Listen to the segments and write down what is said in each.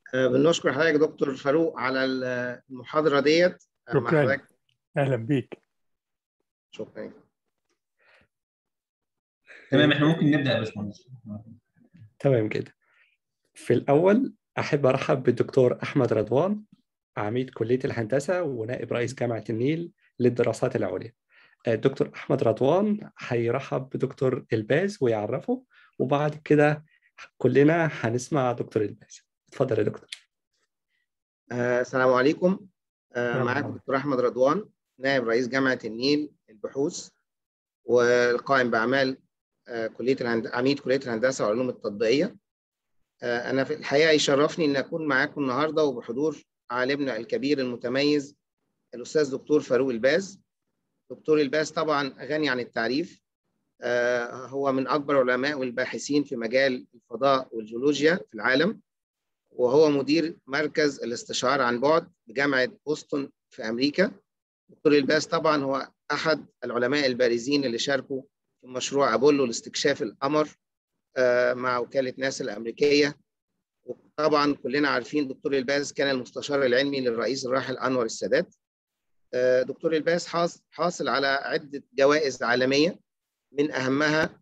آه، بنشكر حضرتك يا دكتور فاروق على المحاضرة ديت آه، مع شكراً. حضرتك اهلا بيك شكرا تمام احنا ممكن نبدا يا باشمهندس تمام كده في الأول أحب أرحب بالدكتور أحمد رضوان عميد كلية الهندسة ونائب رئيس جامعة النيل للدراسات العليا الدكتور أحمد رضوان هيرحب بدكتور الباز ويعرفه وبعد كده كلنا هنسمع دكتور الباز اتفضل يا دكتور آه، السلام عليكم آه، السلام معاكم عليكم. دكتور أحمد رضوان نائب رئيس جامعة النيل البحوث والقائم بأعمال آه، كلية الهند... عميد كلية الهندسة والعلوم التطبيقية آه، أنا في الحقيقة يشرفني أن أكون معاكم النهاردة وبحضور عالمنا الكبير المتميز الأستاذ دكتور فاروق الباز دكتور الباز طبعا غني عن التعريف آه، هو من أكبر العلماء والباحثين في مجال الفضاء والجيولوجيا في العالم وهو مدير مركز الاستشعار عن بعد بجامعة بوسطن في أمريكا دكتور الباز طبعا هو أحد العلماء البارزين اللي شاركوا في مشروع أبولو لاستكشاف القمر آه، مع وكالة ناسا الأمريكية وطبعا كلنا عارفين دكتور الباز كان المستشار العلمي للرئيس الراحل أنور السادات آه، دكتور الباز حاص- حاصل على عدة جوائز عالمية من أهمها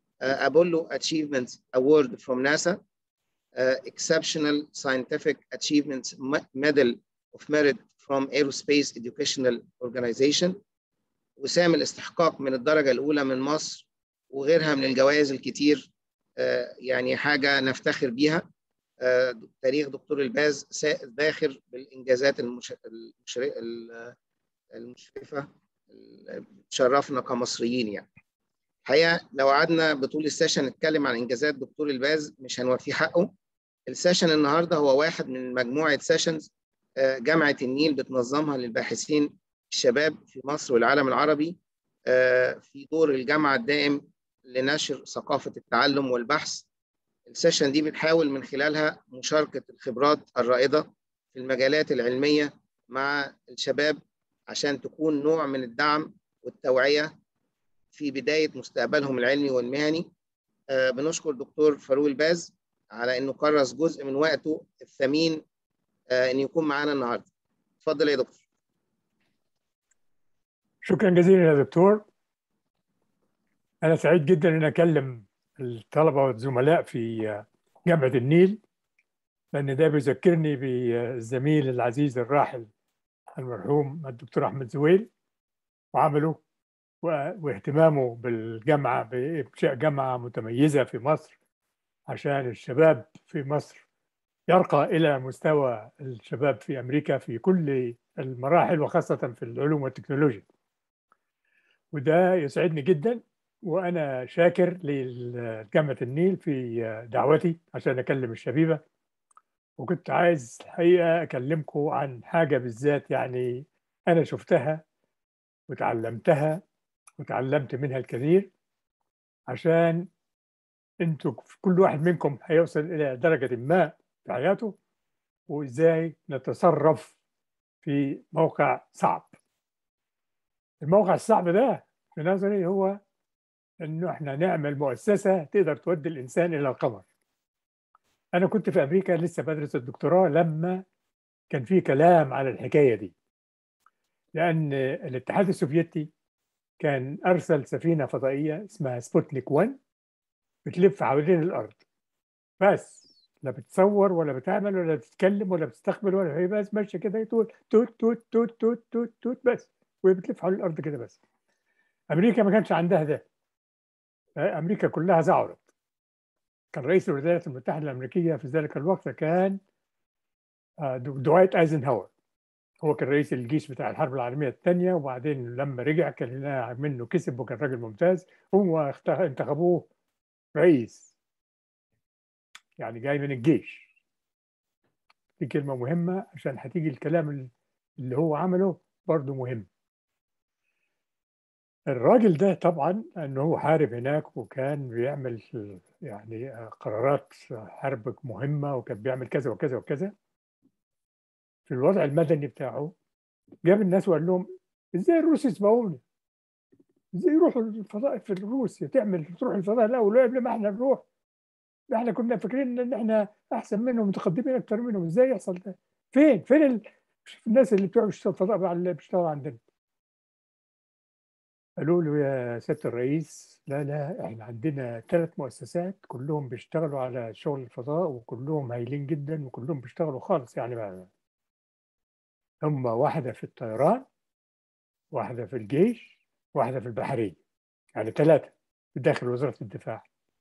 أبولو Achievements Award from NASA uh, Exceptional Scientific Achievements Me- Medal of Merit from Aerospace Educational Organization وسام الاستحقاق من الدرجة الأولى من مصر وغيرها من الجوائز الكتير آه، يعني حاجة نفتخر بيها آه، تاريخ دكتور الباز سا- باخر بالإنجازات المش... المشر... ال- المشرفة اللي تشرفنا كمصريين يعني الحقيقة لو قعدنا بطول السيشن نتكلم عن إنجازات دكتور الباز مش هنوفيه حقه السيشن النهارده هو واحد من مجموعه سيشنز جامعه النيل بتنظمها للباحثين الشباب في مصر والعالم العربي آه، في دور الجامعه الدائم لنشر ثقافه التعلم والبحث السيشن دي بنحاول من خلالها مشاركه الخبرات الرائده في المجالات العلميه مع الشباب عشان تكون نوع من الدعم والتوعيه في بدايه مستقبلهم العلمي والمهني آه، بنشكر دكتور فاروق الباز على انه كرس جزء من وقته الثمين آه، ان يكون معانا النهارده. اتفضل يا دكتور. شكرا جزيلا يا دكتور انا سعيد جدا ان اكلم الطلبه والزملاء في جامعه النيل لان ده بيذكرني بالزميل العزيز الراحل المرحوم الدكتور احمد زويل وعمله و- واهتمامه بالجامعه بانشاء جامعه متميزه في مصر عشان الشباب في مصر يرقى الى مستوى الشباب في امريكا في كل المراحل وخاصه في العلوم والتكنولوجيا وده يسعدني جدا وانا شاكر لجامعه النيل في دعوتي عشان اكلم الشبيبه وكنت عايز الحقيقه اكلمكم عن حاجه بالذات يعني انا شفتها وتعلمتها وتعلمت منها الكثير عشان انتوا كل واحد منكم هيوصل الى درجه ما في حياته وازاي نتصرف في موقع صعب الموقع الصعب ده في نظري هو انه احنا نعمل مؤسسه تقدر تودي الانسان الى القمر انا كنت في امريكا لسه بدرس الدكتوراه لما كان في كلام على الحكايه دي لان الاتحاد السوفيتي كان ارسل سفينه فضائيه اسمها سبوتنيك 1 بتلف حوالين الارض بس لا بتصور ولا بتعمل ولا بتتكلم ولا بتستقبل ولا هي بس ماشيه كده تقول توت توت توت توت توت توت بس وهي بتلف حول الارض كده بس امريكا ما كانش عندها ده امريكا كلها زعرت كان رئيس الولايات المتحده الامريكيه في ذلك الوقت كان آه، دو- دوايت ايزنهاور هو كان رئيس الجيش بتاع الحرب العالميه الثانيه وبعدين لما رجع كان لنا منه كسب وكان راجل ممتاز هو اخت- انتخبوه رئيس يعني جاي من الجيش دي كلمه مهمه عشان هتيجي الكلام اللي هو عمله برضه مهم الراجل ده طبعا انه هو حارب هناك وكان بيعمل يعني قرارات حرب مهمه وكان بيعمل كذا وكذا وكذا في الوضع المدني بتاعه جاب الناس وقال لهم ازاي الروس يسبقونا؟ ازاي يروحوا الفضاء في روسيا تعمل تروح الفضاء الاول قبل ما احنا نروح احنا كنا فاكرين ان احنا احسن منهم متقدمين اكتر منهم ازاي يحصل ده فين فين ال... الناس اللي بتوع الفضاء اللي بيشتغلوا عندنا قالوا له يا سياده الرئيس لا لا احنا عندنا ثلاث مؤسسات كلهم بيشتغلوا على شغل الفضاء وكلهم هايلين جدا وكلهم بيشتغلوا خالص يعني ما هم واحده في الطيران واحده في الجيش واحده في البحريه يعني ثلاثه داخل وزاره الدفاع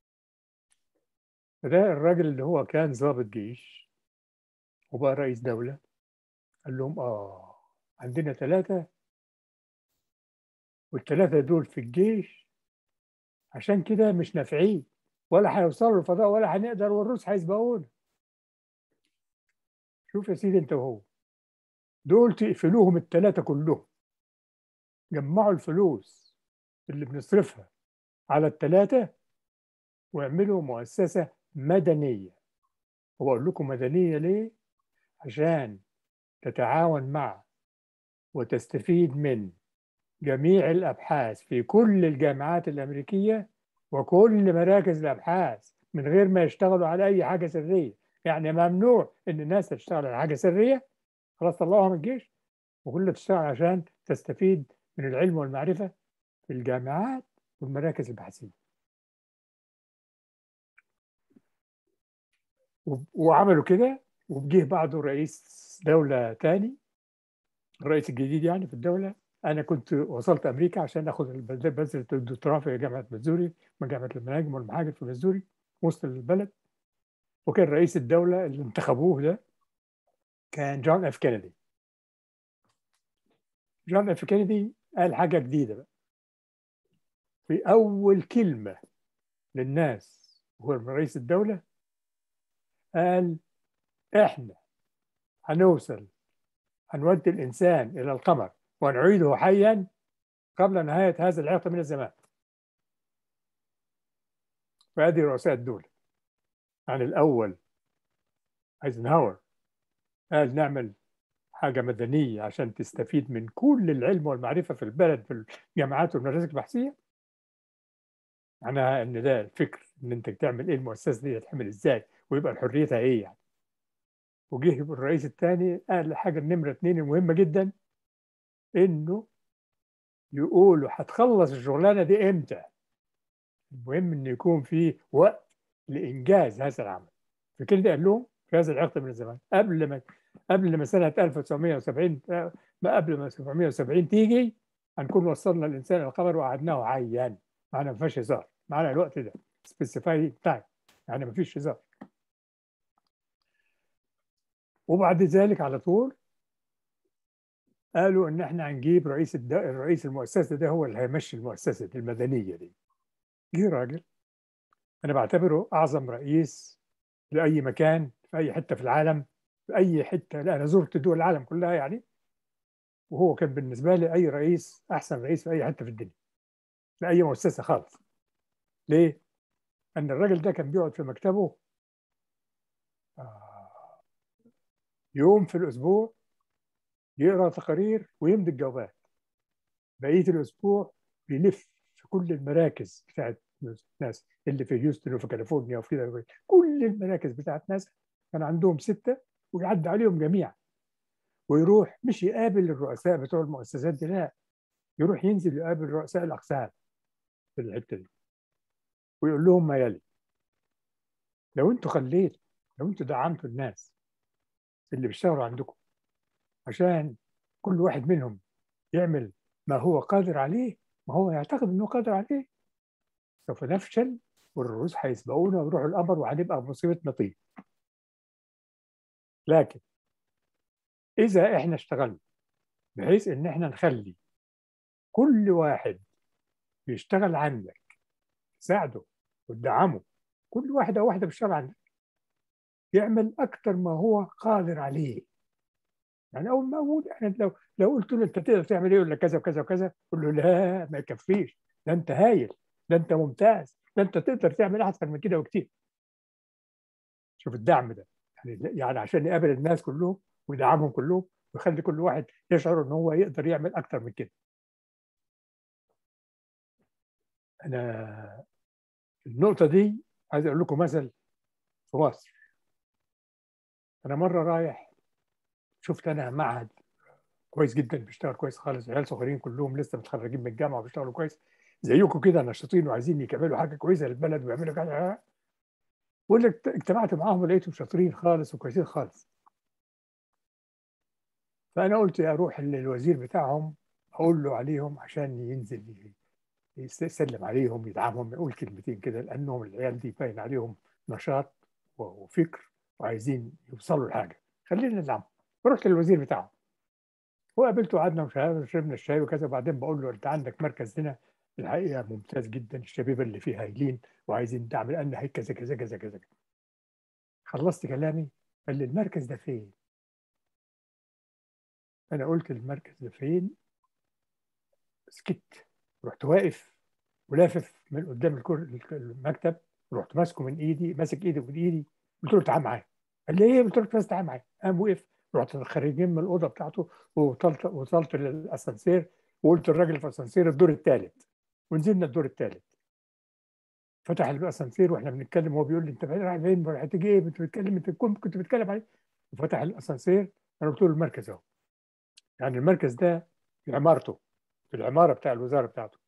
فده الراجل اللي هو كان ضابط جيش وبقى رئيس دوله قال لهم اه عندنا ثلاثه والثلاثه دول في الجيش عشان كده مش نافعين ولا هيوصلوا الفضاء ولا هنقدر والروس هيسبقونا شوف يا سيدي انت وهو دول تقفلوهم الثلاثه كلهم جمعوا الفلوس اللي بنصرفها على الثلاثه واعملوا مؤسسه مدنيه وبقول لكم مدنيه ليه عشان تتعاون مع وتستفيد من جميع الابحاث في كل الجامعات الامريكيه وكل مراكز الابحاث من غير ما يشتغلوا على اي حاجه سريه يعني ممنوع ان الناس تشتغل على حاجه سريه خلاص طلعوها من الجيش وكلها تشتغل عشان تستفيد من العلم والمعرفه في الجامعات والمراكز البحثيه وعملوا كده وجه بعده رئيس دولة تاني الرئيس الجديد يعني في الدولة أنا كنت وصلت أمريكا عشان آخد بذرة الدكتوراه في جامعة ميزوري من جامعة المناجم والمحاجر في ميزوري وسط البلد وكان رئيس الدولة اللي انتخبوه ده كان جون اف كينيدي جون اف كينيدي قال حاجة جديدة بقى في أول كلمة للناس هو رئيس الدولة قال احنا هنوصل هنودي الانسان الى القمر ونعيده حيا قبل نهايه هذا العقد من الزمان فهذه رؤساء الدولة يعني الأول ايزنهاور قال نعمل حاجة مدنية عشان تستفيد من كل العلم والمعرفة في البلد في الجامعات والمدارس البحثية معناها إن ده الفكر إن أنت تعمل إيه المؤسسة دي تتعمل إزاي ويبقى حريتها إيه يعني وجه الرئيس الثاني قال الحاجة النمرة اثنين المهمة جدا إنه يقولوا هتخلص الشغلانة دي إمتى المهم إنه يكون في وقت لإنجاز هذا العمل في كده قال لهم في هذا العقد من الزمان قبل ما قبل ما سنة 1970 ما قبل ما 1970 تيجي هنكون وصلنا الإنسان إلى القمر وقعدناه عيان معنا ما فيهاش هزار معنا الوقت ده سبيسيفاي تايم يعني ما فيش هزار وبعد ذلك على طول قالوا ان احنا هنجيب رئيس الد... رئيس المؤسسه ده هو اللي هيمشي المؤسسه المدنيه دي جه راجل انا بعتبره اعظم رئيس لاي مكان في اي حته في العالم في اي حته لا انا زرت دول العالم كلها يعني وهو كان بالنسبه لي اي رئيس احسن رئيس في اي حته في الدنيا لاي مؤسسه خالص ليه؟ ان الراجل ده كان بيقعد في مكتبه يوم في الاسبوع يقرا تقارير ويمضي الجوابات بقيه الاسبوع بيلف في كل المراكز بتاعت ناس اللي في هيوستن وفي كاليفورنيا وفي كده كل المراكز بتاعت ناس كان عندهم سته ويعدي عليهم جميعا ويروح مش يقابل الرؤساء بتوع المؤسسات دي لا يروح ينزل يقابل رؤساء الاقسام في الحته دي ويقول لهم ما يلي لو انتوا خليتوا لو انتوا دعمتوا الناس اللي بيشتغلوا عندكم عشان كل واحد منهم يعمل ما هو قادر عليه ما هو يعتقد انه قادر عليه سوف نفشل والروس هيسبقونا ويروحوا القمر وهنبقى مصيبتنا طين لكن اذا احنا اشتغلنا بحيث ان احنا نخلي كل واحد بيشتغل عندك تساعده وتدعمه كل واحده واحده بيشتغل عندك يعمل اكثر ما هو قادر عليه يعني اول ما اقول احنا لو لو قلت له انت تقدر تعمل ايه يقول لك كذا وكذا وكذا قول له لا ما يكفيش ده انت هايل ده انت ممتاز ده انت تقدر تعمل احسن من كده وكتير شوف الدعم ده يعني يعني عشان يقابل الناس كلهم ويدعمهم كلهم ويخلي كل واحد يشعر ان هو يقدر يعمل اكتر من كده انا النقطه دي عايز اقول لكم مثل في مصر انا مره رايح شفت انا معهد كويس جدا بيشتغل كويس خالص عيال صغيرين كلهم لسه متخرجين من الجامعه وبيشتغلوا كويس زيكم كده نشيطين وعايزين يكملوا حاجه كويسه للبلد ويعملوا كده واللي اجتمعت معاهم ولقيتهم شاطرين خالص وكويسين خالص فانا قلت اروح للوزير بتاعهم اقول له عليهم عشان ينزل يسلم عليهم يدعمهم يقول كلمتين كده لانهم العيال دي باين عليهم نشاط وفكر وعايزين يوصلوا لحاجه خلينا ندعمهم فرحت للوزير بتاعهم وقابلته قعدنا وشربنا الشاي وكذا وبعدين بقول له انت عندك مركز هنا الحقيقه ممتاز جدا الشباب اللي فيه هايلين وعايزين دعم لان هي كذا كذا كذا كذا خلصت كلامي قال لي المركز ده فين؟ انا قلت المركز ده فين؟ سكت رحت واقف ولافف من قدام المكتب رحت ماسكه من ايدي ماسك ايدي من ايدي قلت له تعال معايا قال لي ايه قلت له بس تعال معايا قام وقف رحت خارجين من الاوضه بتاعته ووصلت وصلت للاسانسير وقلت للراجل في الاسانسير الدور الثالث ونزلنا الدور الثالث فتح الاسانسير واحنا بنتكلم وهو بيقول لي انت رايح فين؟ هتيجي ايه؟ انت بتتكلم انت كنت بتتكلم عليه وفتح الاسانسير انا قلت له المركز اهو يعني المركز ده في عمارته في العماره بتاع الوزاره بتاعته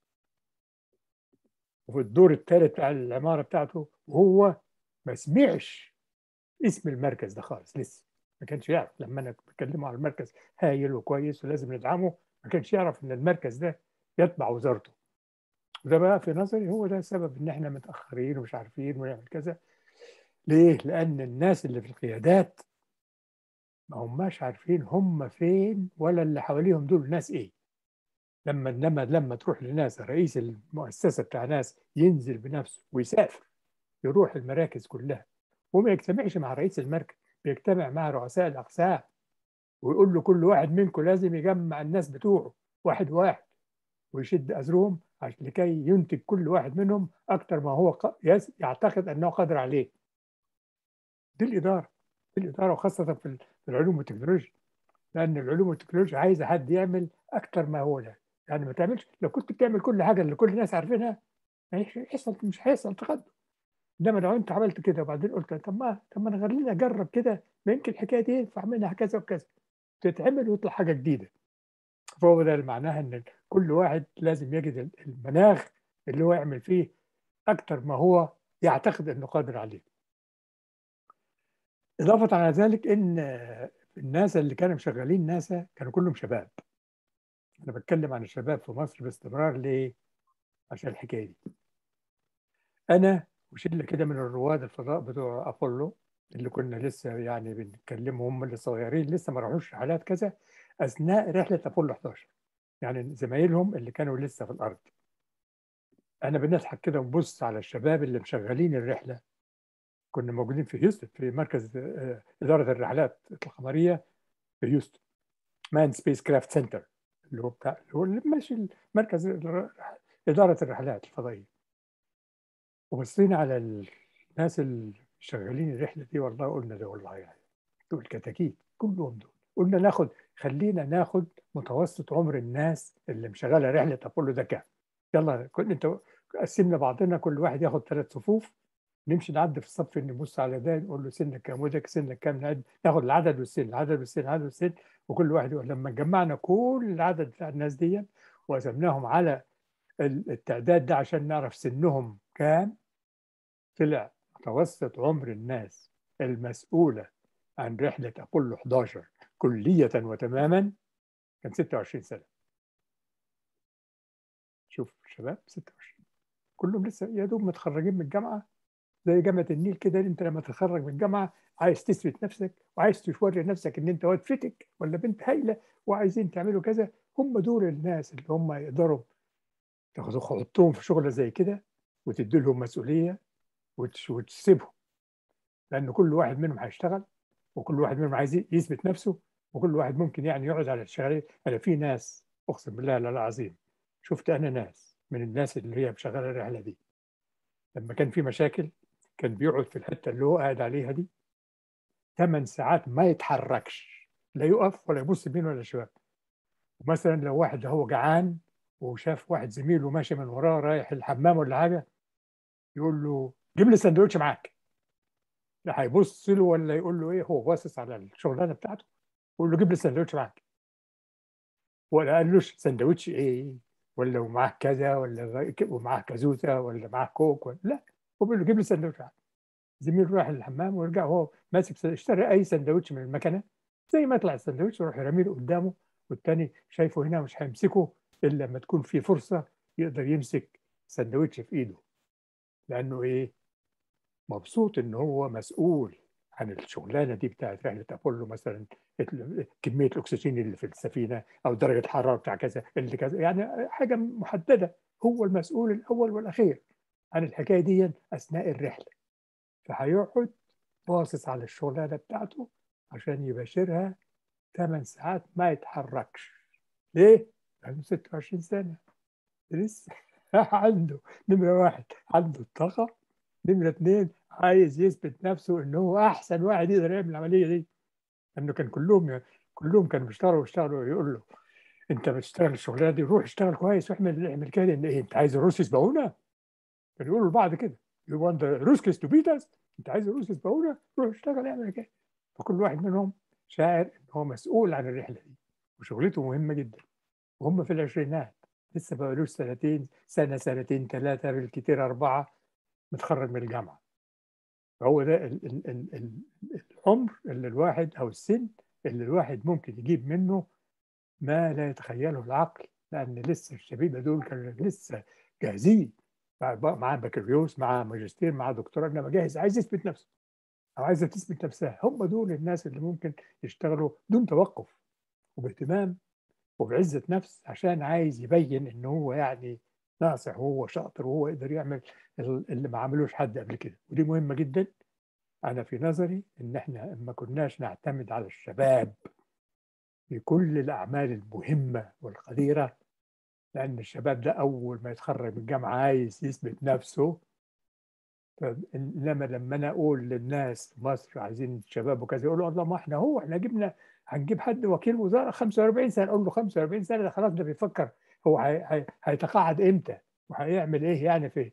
وفي الدور الثالث بتاع العماره بتاعته وهو ما سمعش اسم المركز ده خالص لسه ما كانش يعرف لما انا بكلمه على المركز هايل وكويس ولازم ندعمه ما كانش يعرف ان المركز ده يتبع وزارته وده بقى في نظري هو ده سبب ان احنا متاخرين ومش عارفين ونعمل كذا ليه؟ لان الناس اللي في القيادات ما هماش عارفين هم فين ولا اللي حواليهم دول ناس ايه لما انما لما تروح لناس رئيس المؤسسه بتاع ناس ينزل بنفسه ويسافر يروح المراكز كلها وما يجتمعش مع رئيس المركز بيجتمع مع رؤساء الاقسام ويقول له كل واحد منكم لازم يجمع الناس بتوعه واحد واحد ويشد ازرهم لكي ينتج كل واحد منهم اكثر ما هو يعتقد انه قادر عليه دي الاداره دي الاداره وخاصه في العلوم والتكنولوجيا لان العلوم والتكنولوجيا عايزه حد يعمل اكثر ما هو ده يعني ما تعملش لو كنت بتعمل كل حاجه اللي كل الناس عارفينها هيحصل مش هيحصل تقدم انما لو انت عملت كده وبعدين قلت طب ما طب ما انا خليني اجرب كده ما يمكن الحكايه دي ينفع منها كذا وكذا تتعمل ويطلع حاجه جديده فهو ده معناها ان كل واحد لازم يجد المناخ اللي هو يعمل فيه اكثر ما هو يعتقد انه قادر عليه اضافه على ذلك ان الناس اللي كانوا شغالين ناسا كانوا كلهم شباب انا بتكلم عن الشباب في مصر باستمرار ليه عشان الحكايه دي انا وشله كده من الرواد الفضاء بتوع ابولو اللي كنا لسه يعني بنتكلمهم هم اللي صغيرين لسه ما راحوش رحلات كذا اثناء رحله ابولو 11 يعني زمايلهم اللي كانوا لسه في الارض انا بنضحك كده ونبص على الشباب اللي مشغلين الرحله كنا موجودين في هيوستن في مركز اداره الرحلات القمريه في هيوستن مان سبيس كرافت سنتر اللي هو بتاع اللي هو اللي ماشي مركز اداره الرحلات الفضائيه وبصينا على الناس اللي شغالين الرحله دي والله قلنا ده والله يعني دول كتاكيت كلهم دول قلنا ناخد خلينا ناخد متوسط عمر الناس اللي مشغله رحله ابولو ده كام يلا كل انت قسمنا بعضنا كل واحد ياخد ثلاث صفوف نمشي نعدي في الصف نبص على ده نقول له سنك كام ودك سنك كام نعد ناخد العدد والسن العدد والسن العدد والسن وكل واحد يقول لما جمعنا كل العدد بتاع الناس دي وقسمناهم على التعداد ده عشان نعرف سنهم كام طلع متوسط عمر الناس المسؤولة عن رحلة أبولو 11 كلية وتماما كان 26 سنة شوف شباب 26 كلهم لسه يا دوب متخرجين من الجامعة زي جامعة النيل كده انت لما تتخرج من الجامعة عايز تثبت نفسك وعايز توري نفسك ان انت واد فتك ولا بنت هايلة وعايزين تعملوا كذا هم دول الناس اللي هم يقدروا تاخدوا تحطوهم في شغلة زي كده وتدي لهم مسؤولية وتسيبهم لأن كل واحد منهم هيشتغل وكل واحد منهم عايز يثبت نفسه وكل واحد ممكن يعني يقعد على الشغالين أنا في ناس أقسم بالله العظيم شفت أنا ناس من الناس اللي هي مشغلة الرحلة دي لما كان في مشاكل كان بيقعد في الحتة اللي هو قاعد عليها دي ثمان ساعات ما يتحركش لا يقف ولا يبص يمين ولا شمال مثلا لو واحد هو جعان وشاف واحد زميله ماشي من وراه رايح الحمام ولا حاجه يقول له جيب لي سندوتش معاك لا هيبص له ولا يقول له ايه هو باصص على الشغلانه بتاعته يقول له جيب لي السندوتش معاك ولا قال له سندوتش ايه ولا ومعاه كذا ولا ومعاه كازوزه ولا معاه كوك ولا لا هو بيقول له جيب لي سندوتش معاك زميله راح الحمام ويرجع وهو ماسك اشترى اي سندوتش من المكنه زي ما يطلع السندوتش يروح يرميه قدامه والتاني شايفه هنا مش هيمسكه الا لما تكون في فرصه يقدر يمسك سندوتش في ايده لانه ايه مبسوط ان هو مسؤول عن الشغلانه دي بتاعت رحله ابولو مثلا كميه الاكسجين اللي في السفينه او درجه الحراره بتاع كذا اللي كذا يعني حاجه محدده هو المسؤول الاول والاخير عن الحكايه دي اثناء الرحله فهيقعد باصص على الشغلانه بتاعته عشان يباشرها 8 ساعات ما يتحركش ليه؟ عنده 26 سنه لسه عنده نمره واحد عنده الطاقه نمره اثنين عايز يثبت نفسه ان هو احسن واحد يقدر يعمل العمليه دي لانه كان كلهم كلهم كانوا بيشتغلوا ويشتغلوا يقول له انت بتشتغل الشغلانه دي روح اشتغل كويس واعمل اعمل كده ان ايه انت عايز الروس يسبقونا؟ كانوا يقولوا لبعض كده يو want the Ruskies to beat us انت عايز الروس يسبقونا روح اشتغل اعمل كده فكل واحد منهم شاعر ان هو مسؤول عن الرحله دي وشغلته مهمه جدا وهم في العشرينات لسه بقالوش سنتين سنه سنتين ثلاثه بالكثير اربعه متخرج من الجامعه فهو ده ال ال ال ال العمر اللي الواحد او السن اللي الواحد ممكن يجيب منه ما لا يتخيله العقل لان لسه الشبيبه دول كانوا لسه جاهزين معاه بكالوريوس معاه ماجستير معاه دكتوراه انما جاهز عايز يثبت نفسه او عايزه تثبت نفسها هم دول الناس اللي ممكن يشتغلوا بدون توقف وباهتمام وبعزه نفس عشان عايز يبين ان هو يعني ناصح وهو شاطر وهو يقدر يعمل اللي ما عملوش حد قبل كده ودي مهمه جدا انا في نظري ان احنا ما كناش نعتمد على الشباب في كل الاعمال المهمه والقديره لان الشباب ده اول ما يتخرج من الجامعه عايز يثبت نفسه انما لما انا اقول للناس في مصر عايزين شباب وكذا يقولوا الله ما احنا هو احنا جبنا هنجيب حد وكيل وزاره 45 سنه اقول له 45 سنه ده خلاص ده بيفكر هو هيتقاعد امتى وهيعمل ايه يعني في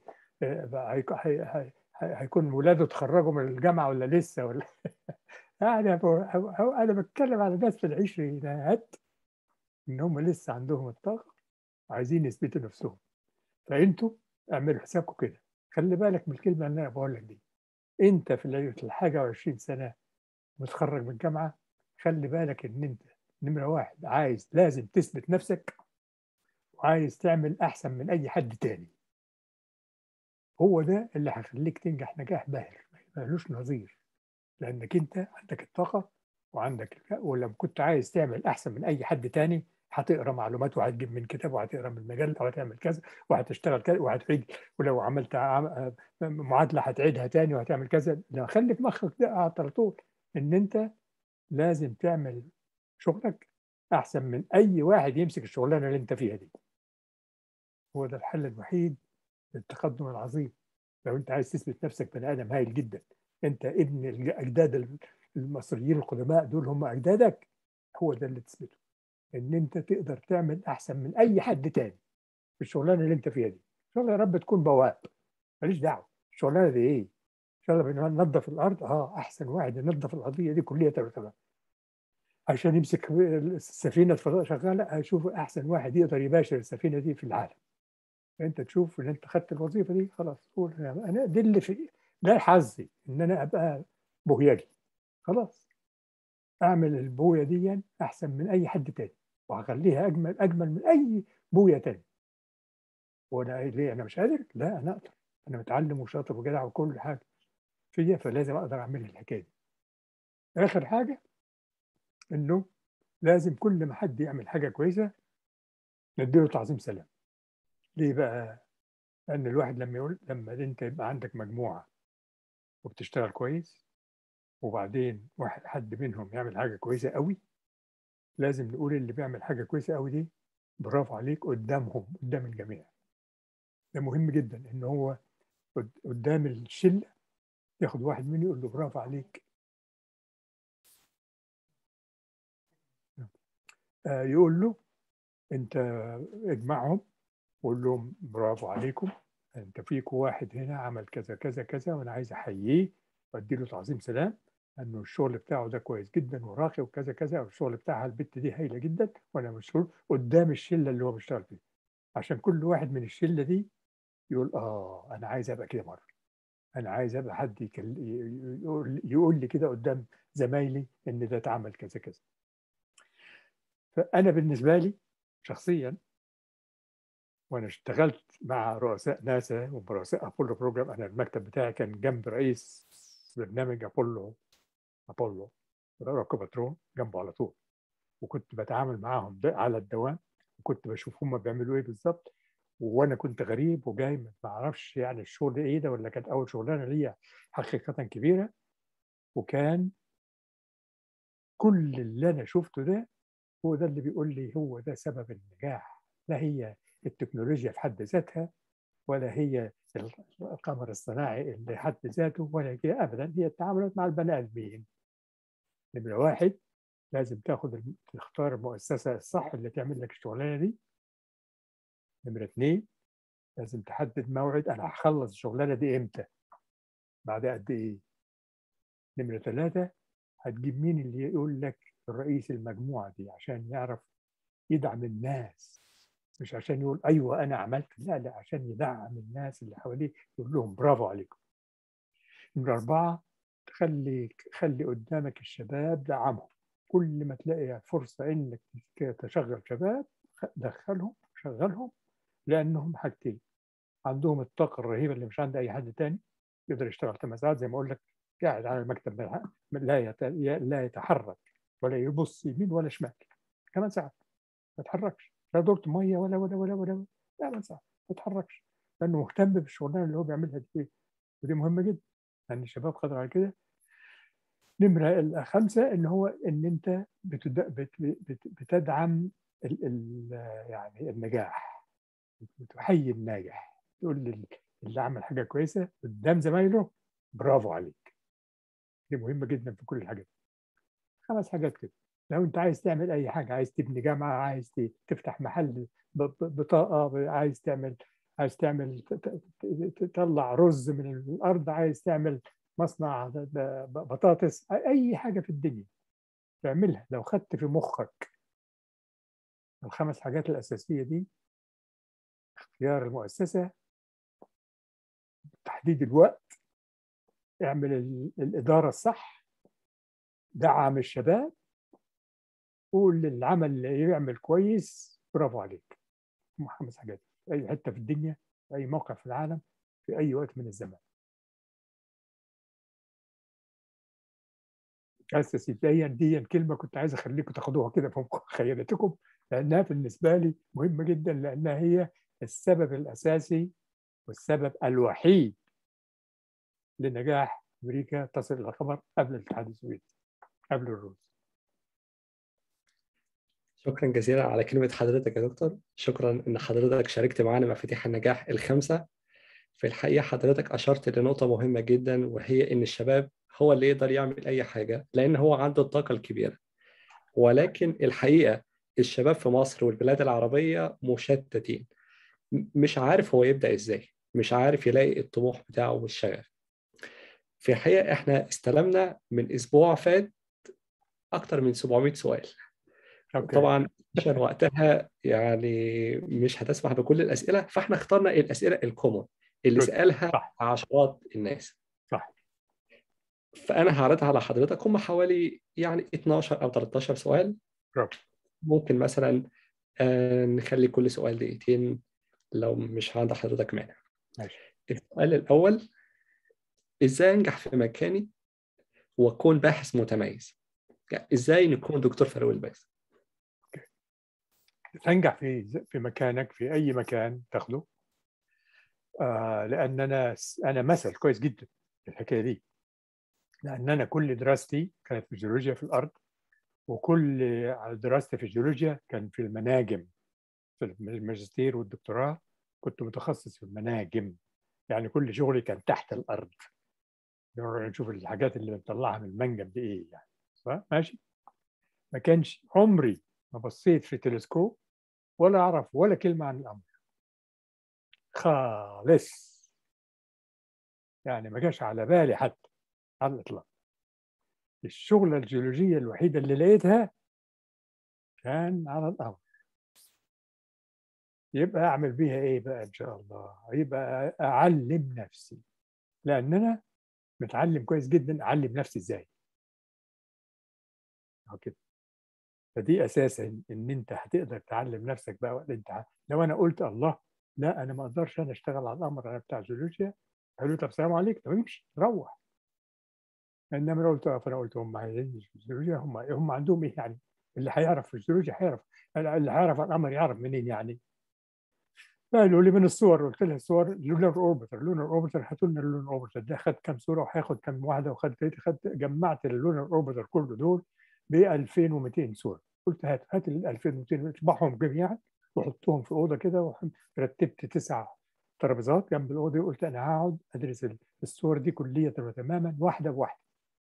هيكون ولاده اتخرجوا من الجامعه ولا لسه ولا يعني انا بتكلم على ناس في العشرينات ان هم لسه عندهم الطاقه وعايزين يثبتوا نفسهم فانتوا اعملوا حسابكم كده خلي بالك من الكلمه اللي انا بقول لك دي انت في الحاجه وعشرين سنه متخرج من الجامعه خلي بالك ان انت نمره واحد عايز لازم تثبت نفسك وعايز تعمل احسن من اي حد تاني هو ده اللي هيخليك تنجح نجاح باهر ملوش نظير لانك انت عندك الطاقه وعندك ولما كنت عايز تعمل احسن من اي حد تاني هتقرا معلومات وهتجيب من كتاب وهتقرا من مجله وهتعمل كذا وهتشتغل كذا وهتعيد ولو عملت معادله هتعيدها تاني وهتعمل كذا لا خلي في مخك ده على طول ان انت لازم تعمل شغلك احسن من اي واحد يمسك الشغلانه اللي انت فيها دي هو ده الحل الوحيد للتقدم العظيم لو انت عايز تثبت نفسك بني ادم هايل جدا انت ابن الاجداد المصريين القدماء دول هم اجدادك هو ده اللي تثبته ان انت تقدر تعمل احسن من اي حد تاني في الشغلانه اللي انت فيها دي شغلانه يا رب تكون بواب ماليش دعوه الشغلانه دي ايه شغلانه بننظف الارض اه احسن واحد ينظف القضيه دي كليه تمام عشان يمسك السفينه الفضاء شغاله هشوف احسن واحد يقدر يباشر السفينه دي في العالم فانت تشوف ان انت خدت الوظيفه دي خلاص قول انا دي اللي في ده حظي ان انا ابقى بوهيجي خلاص اعمل البويه دي احسن من اي حد تاني وهخليها اجمل اجمل من اي بويه تاني وانا ليه انا مش قادر لا انا اقدر انا متعلم وشاطر وجدع وكل حاجه فيا فلازم اقدر اعمل الحكايه دي اخر حاجه انه لازم كل ما حد يعمل حاجه كويسه نديله تعظيم سلام ليه بقى لان الواحد لما يقول لما انت يبقى عندك مجموعه وبتشتغل كويس وبعدين واحد حد منهم يعمل حاجه كويسه قوي لازم نقول اللي بيعمل حاجه كويسه قوي دي برافو عليك قدامهم قدام الجميع ده مهم جدا ان هو قدام الشله ياخد واحد مني يقول له برافو عليك آه يقول له انت اجمعهم وقول لهم برافو عليكم انت فيكم واحد هنا عمل كذا كذا كذا وانا عايز احييه وادي له تعظيم سلام انه الشغل بتاعه ده كويس جدا وراقي وكذا كذا والشغل بتاعها البت دي هايله جدا وانا مشهور قدام الشله اللي هو بيشتغل فيها عشان كل واحد من الشله دي يقول اه انا عايز ابقى كده مره انا عايز ابقى حد يكل- يقول, يقول لي كده قدام زمايلي ان ده اتعمل كذا كذا فانا بالنسبه لي شخصيا وانا اشتغلت مع رؤساء ناسا ورؤساء ابولو بروجرام انا المكتب بتاعي كان جنب رئيس برنامج ابولو ابولو راكو باترون جنبه على طول وكنت بتعامل معاهم ب- على الدوام وكنت بشوف هم بيعملوا ايه بالظبط وانا كنت غريب وجاي ما اعرفش يعني الشغل ايه ده ولا كانت اول شغلانه ليا حقيقه كبيره وكان كل اللي انا شفته ده هو ده اللي بيقول لي هو ده سبب النجاح لا هي التكنولوجيا في حد ذاتها ولا هي القمر الصناعي اللي حد ذاته ولا هي ابدا هي التعاملات مع البني ادمين نمره واحد لازم تاخد الم- تختار المؤسسه الصح اللي تعمل لك الشغلانه دي نمره اثنين لازم تحدد موعد انا هخلص الشغلانه دي امتى بعد قد ايه نمره ثلاثه هتجيب مين اللي يقول لك رئيس المجموعه دي عشان يعرف يدعم الناس مش عشان يقول ايوه انا عملت لا لا عشان يدعم الناس اللي حواليه يقول لهم برافو عليكم نمرة أربعة تخلي خلي قدامك الشباب دعمهم كل ما تلاقي فرصة إنك تشغل شباب دخلهم شغلهم لأنهم حاجتين عندهم الطاقة الرهيبة اللي مش عند أي حد تاني يقدر يشتغل ثمان ساعات زي ما أقول لك قاعد على المكتب لا يت- لا يتحرك ولا يبص يمين ولا شمال ثمان ساعات ما يتحركش لا دورة مية ولا ولا ولا ولا ثمان ساعات ما يتحركش لأنه مهتم بالشغلانة اللي هو بيعملها دي ودي مهمة جدا لأن الشباب قادر على كده نمرة الخامسة إن هو إن أنت بتد... بت... بت... بتدعم ال... ال... يعني النجاح بتحيي الناجح تقول لل- اللي عمل حاجة كويسة قدام زمايله برافو عليك دي مهمة جدا في كل الحاجات خمس حاجات كده لو انت عايز تعمل اي حاجه عايز تبني جامعه عايز ت- تفتح محل ب- ب- بطاقه عايز تعمل عايز تعمل ت- ت- ت- تطلع رز من الارض عايز تعمل مصنع ب- ب- بطاطس اي حاجه في الدنيا تعملها لو خدت في مخك الخمس حاجات الاساسيه دي اختيار المؤسسه تحديد الوقت اعمل ال- الاداره الصح دعم الشباب قول للعمل اللي يعمل كويس برافو عليك هم خمس حاجات في اي حته في الدنيا في اي موقع في العالم في اي وقت من الزمان اساسي دي دي كلمه كنت عايز اخليكم تاخدوها كده في خيالتكم لانها بالنسبه لي مهمه جدا لانها هي السبب الاساسي والسبب الوحيد لنجاح امريكا تصل الى القمر قبل الاتحاد السوفيتي قبل الروس شكرا جزيلا على كلمة حضرتك يا دكتور شكرا إن حضرتك شاركت معنا مفاتيح النجاح الخمسة في الحقيقة حضرتك أشرت لنقطة مهمة جدا وهي إن الشباب هو اللي يقدر يعمل أي حاجة لأن هو عنده الطاقة الكبيرة ولكن الحقيقة الشباب في مصر والبلاد العربية مشتتين م- مش عارف هو يبدأ إزاي مش عارف يلاقي الطموح بتاعه والشغف في الحقيقة إحنا استلمنا من أسبوع فات أكتر من 700 سؤال أوكي. طبعا عشان وقتها يعني مش هتسمح بكل الاسئله فاحنا اخترنا الاسئله الكومون اللي Good. سالها صح. عشرات الناس صح. فانا هعرضها على حضرتك هم حوالي يعني 12 او 13 سؤال برافو. ممكن مثلا آه، نخلي كل سؤال دقيقتين لو مش عند حضرتك مانع ماشي السؤال الاول ازاي انجح في مكاني واكون باحث متميز يعني ازاي نكون دكتور فاروق الباز تنجح في في مكانك في اي مكان تاخده آه لان انا انا مثل كويس جدا في الحكايه دي لان انا كل دراستي كانت في الجيولوجيا في الارض وكل دراستي في الجيولوجيا كان في المناجم في الماجستير والدكتوراه كنت متخصص في المناجم يعني كل شغلي كان تحت الارض نشوف الحاجات اللي بنطلعها من المنجم دي ايه يعني صح؟ ماشي ما كانش عمري ما بصيت في تلسكوب ولا اعرف ولا كلمه عن الامر خالص يعني ما جاش على بالي حتى على الاطلاق الشغله الجيولوجيه الوحيده اللي لقيتها كان على القمر يبقى اعمل بيها ايه بقى ان شاء الله يبقى اعلم نفسي لان انا متعلم كويس جدا اعلم نفسي ازاي أهو كده فدي اساسا ان انت هتقدر تعلم نفسك بقى وقت انت لو انا قلت الله لا انا ما اقدرش انا اشتغل على القمر انا بتاع جيولوجيا قالوا طب السلام عليكم طب امشي روح انما لو قلت فانا قلت هم عايزين الجيولوجيا هم هم عندهم ايه يعني اللي هيعرف في الجيولوجيا هيعرف اللي هيعرف على القمر يعرف منين يعني قالوا لي من الصور قلت لها الصور لونر اوربتر لونر اوربتر هاتوا لنا اللونر اوربتر ده خد كام صوره وهياخد كام واحده وخد خد جمعت اللونر اوربتر كله دول ب 2200 صوره قلت هات هات ال 2200 اطبعهم جميعا وحطهم في اوضه كده ورتبت تسع ترابيزات جنب الاوضه وقلت انا هقعد ادرس الصور دي كليه تماما واحده بواحده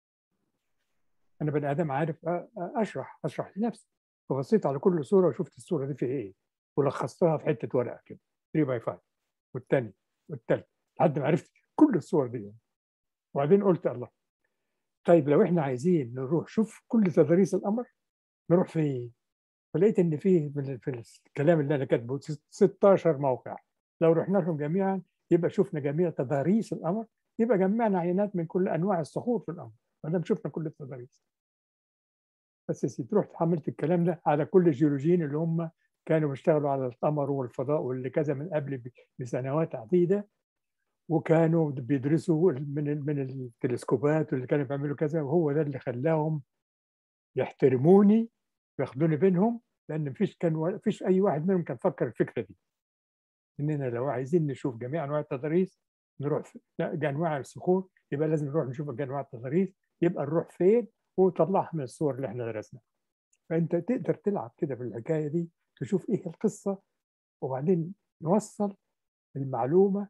انا بني ادم عارف اشرح اشرح لنفسي فبصيت على كل صوره وشفت الصوره دي فيها ايه ولخصتها في حته ورقه كده 3 باي 5 والثاني والثالث لحد ما عرفت كل الصور دي وبعدين قلت الله طيب لو احنا عايزين نروح شوف كل تضاريس القمر نروح فين؟ فلقيت ان في في الكلام اللي انا كاتبه 16 موقع لو رحنا لهم جميعا يبقى شفنا جميع تضاريس القمر يبقى جمعنا عينات من كل انواع الصخور في القمر ما دام شفنا كل التضاريس بس يا سيدي رحت حملت الكلام ده على كل الجيولوجيين اللي هم كانوا بيشتغلوا على القمر والفضاء واللي كذا من قبل بسنوات عديده وكانوا بيدرسوا من من التلسكوبات واللي كانوا بيعملوا كذا وهو ده اللي خلاهم يحترموني وياخدوني بينهم لان مفيش كان مفيش اي واحد منهم كان فكر الفكره دي اننا لو عايزين نشوف جميع انواع التضاريس نروح في انواع الصخور يبقى لازم نروح نشوف انواع التضاريس يبقى نروح فين وطلعها من الصور اللي احنا درسناها فانت تقدر تلعب كده في الحكايه دي تشوف ايه القصه وبعدين نوصل المعلومه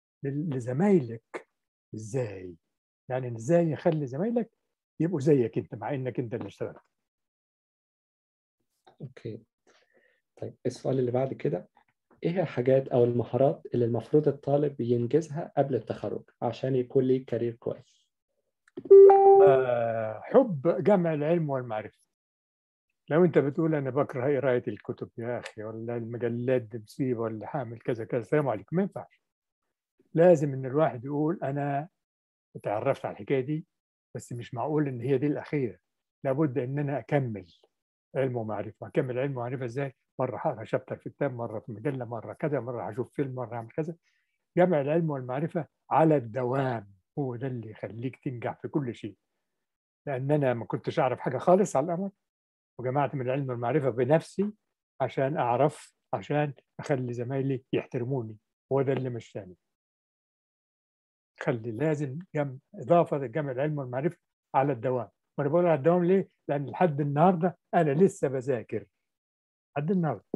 لزمايلك ازاي يعني ازاي نخلي زمايلك يبقوا زيك انت مع انك انت اللي اشتغلت اوكي طيب السؤال اللي بعد كده ايه الحاجات او المهارات اللي المفروض الطالب ينجزها قبل التخرج عشان يكون ليه كارير كويس آه حب جمع العلم والمعرفه لو انت بتقول انا بكره قرايه الكتب يا اخي ولا المجلات دي مصيبه ولا هعمل كذا كذا السلام عليكم ما ينفعش لازم ان الواحد يقول انا اتعرفت على الحكايه دي بس مش معقول ان هي دي الاخيره لابد ان انا اكمل علم ومعرفه اكمل علم ومعرفه ازاي مره هقرا شابتر في كتاب مره في مجله مره كذا مره هشوف فيلم مره اعمل كذا جمع العلم والمعرفه على الدوام هو ده اللي يخليك تنجح في كل شيء لان انا ما كنتش اعرف حاجه خالص على الامر وجمعت من العلم والمعرفه بنفسي عشان اعرف عشان اخلي زمايلي يحترموني هو ده اللي مشاني خلي لازم جمع اضافه جمع العلم والمعرفه على الدوام وانا بقول على الدوام ليه؟ لان لحد النهارده انا لسه بذاكر لحد النهارده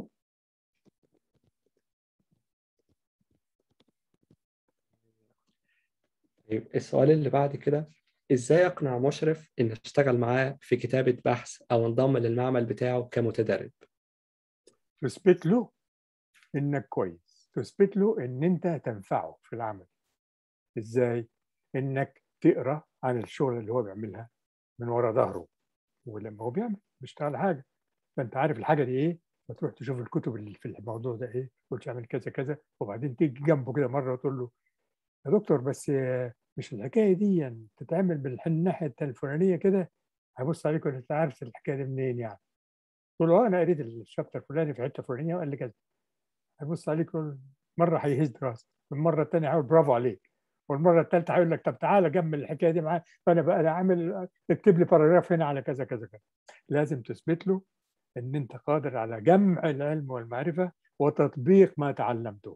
طيب السؤال اللي بعد كده ازاي اقنع مشرف ان اشتغل معاه في كتابة بحث او انضم للمعمل بتاعه كمتدرب تثبت له انك كويس تثبت له ان انت تنفعه في العمل ازاي انك تقرا عن الشغل اللي هو بيعملها من ورا ظهره ولما هو بيعمل بيشتغل حاجه فانت عارف الحاجه دي ايه فتروح تشوف الكتب اللي في الموضوع ده ايه قلت اعمل كذا كذا وبعدين تيجي جنبه كده مره وتقول له يا دكتور بس مش الحكايه دي تتعمل بالناحيه الفلانيه كده هبص عليك انت عارف الحكايه دي منين يعني تقول له انا قريت الشابتر الفلاني في حته فلانيه وقال لي كذا هيبص عليك مره هيهز راسك والمره الثانيه هيقول برافو عليك والمره الثالثه هيقول لك طب تعالى كمل الحكايه دي معايا فانا بقى انا عامل اكتب لي باراجراف هنا على كذا كذا كذا لازم تثبت له ان انت قادر على جمع العلم والمعرفه وتطبيق ما تعلمته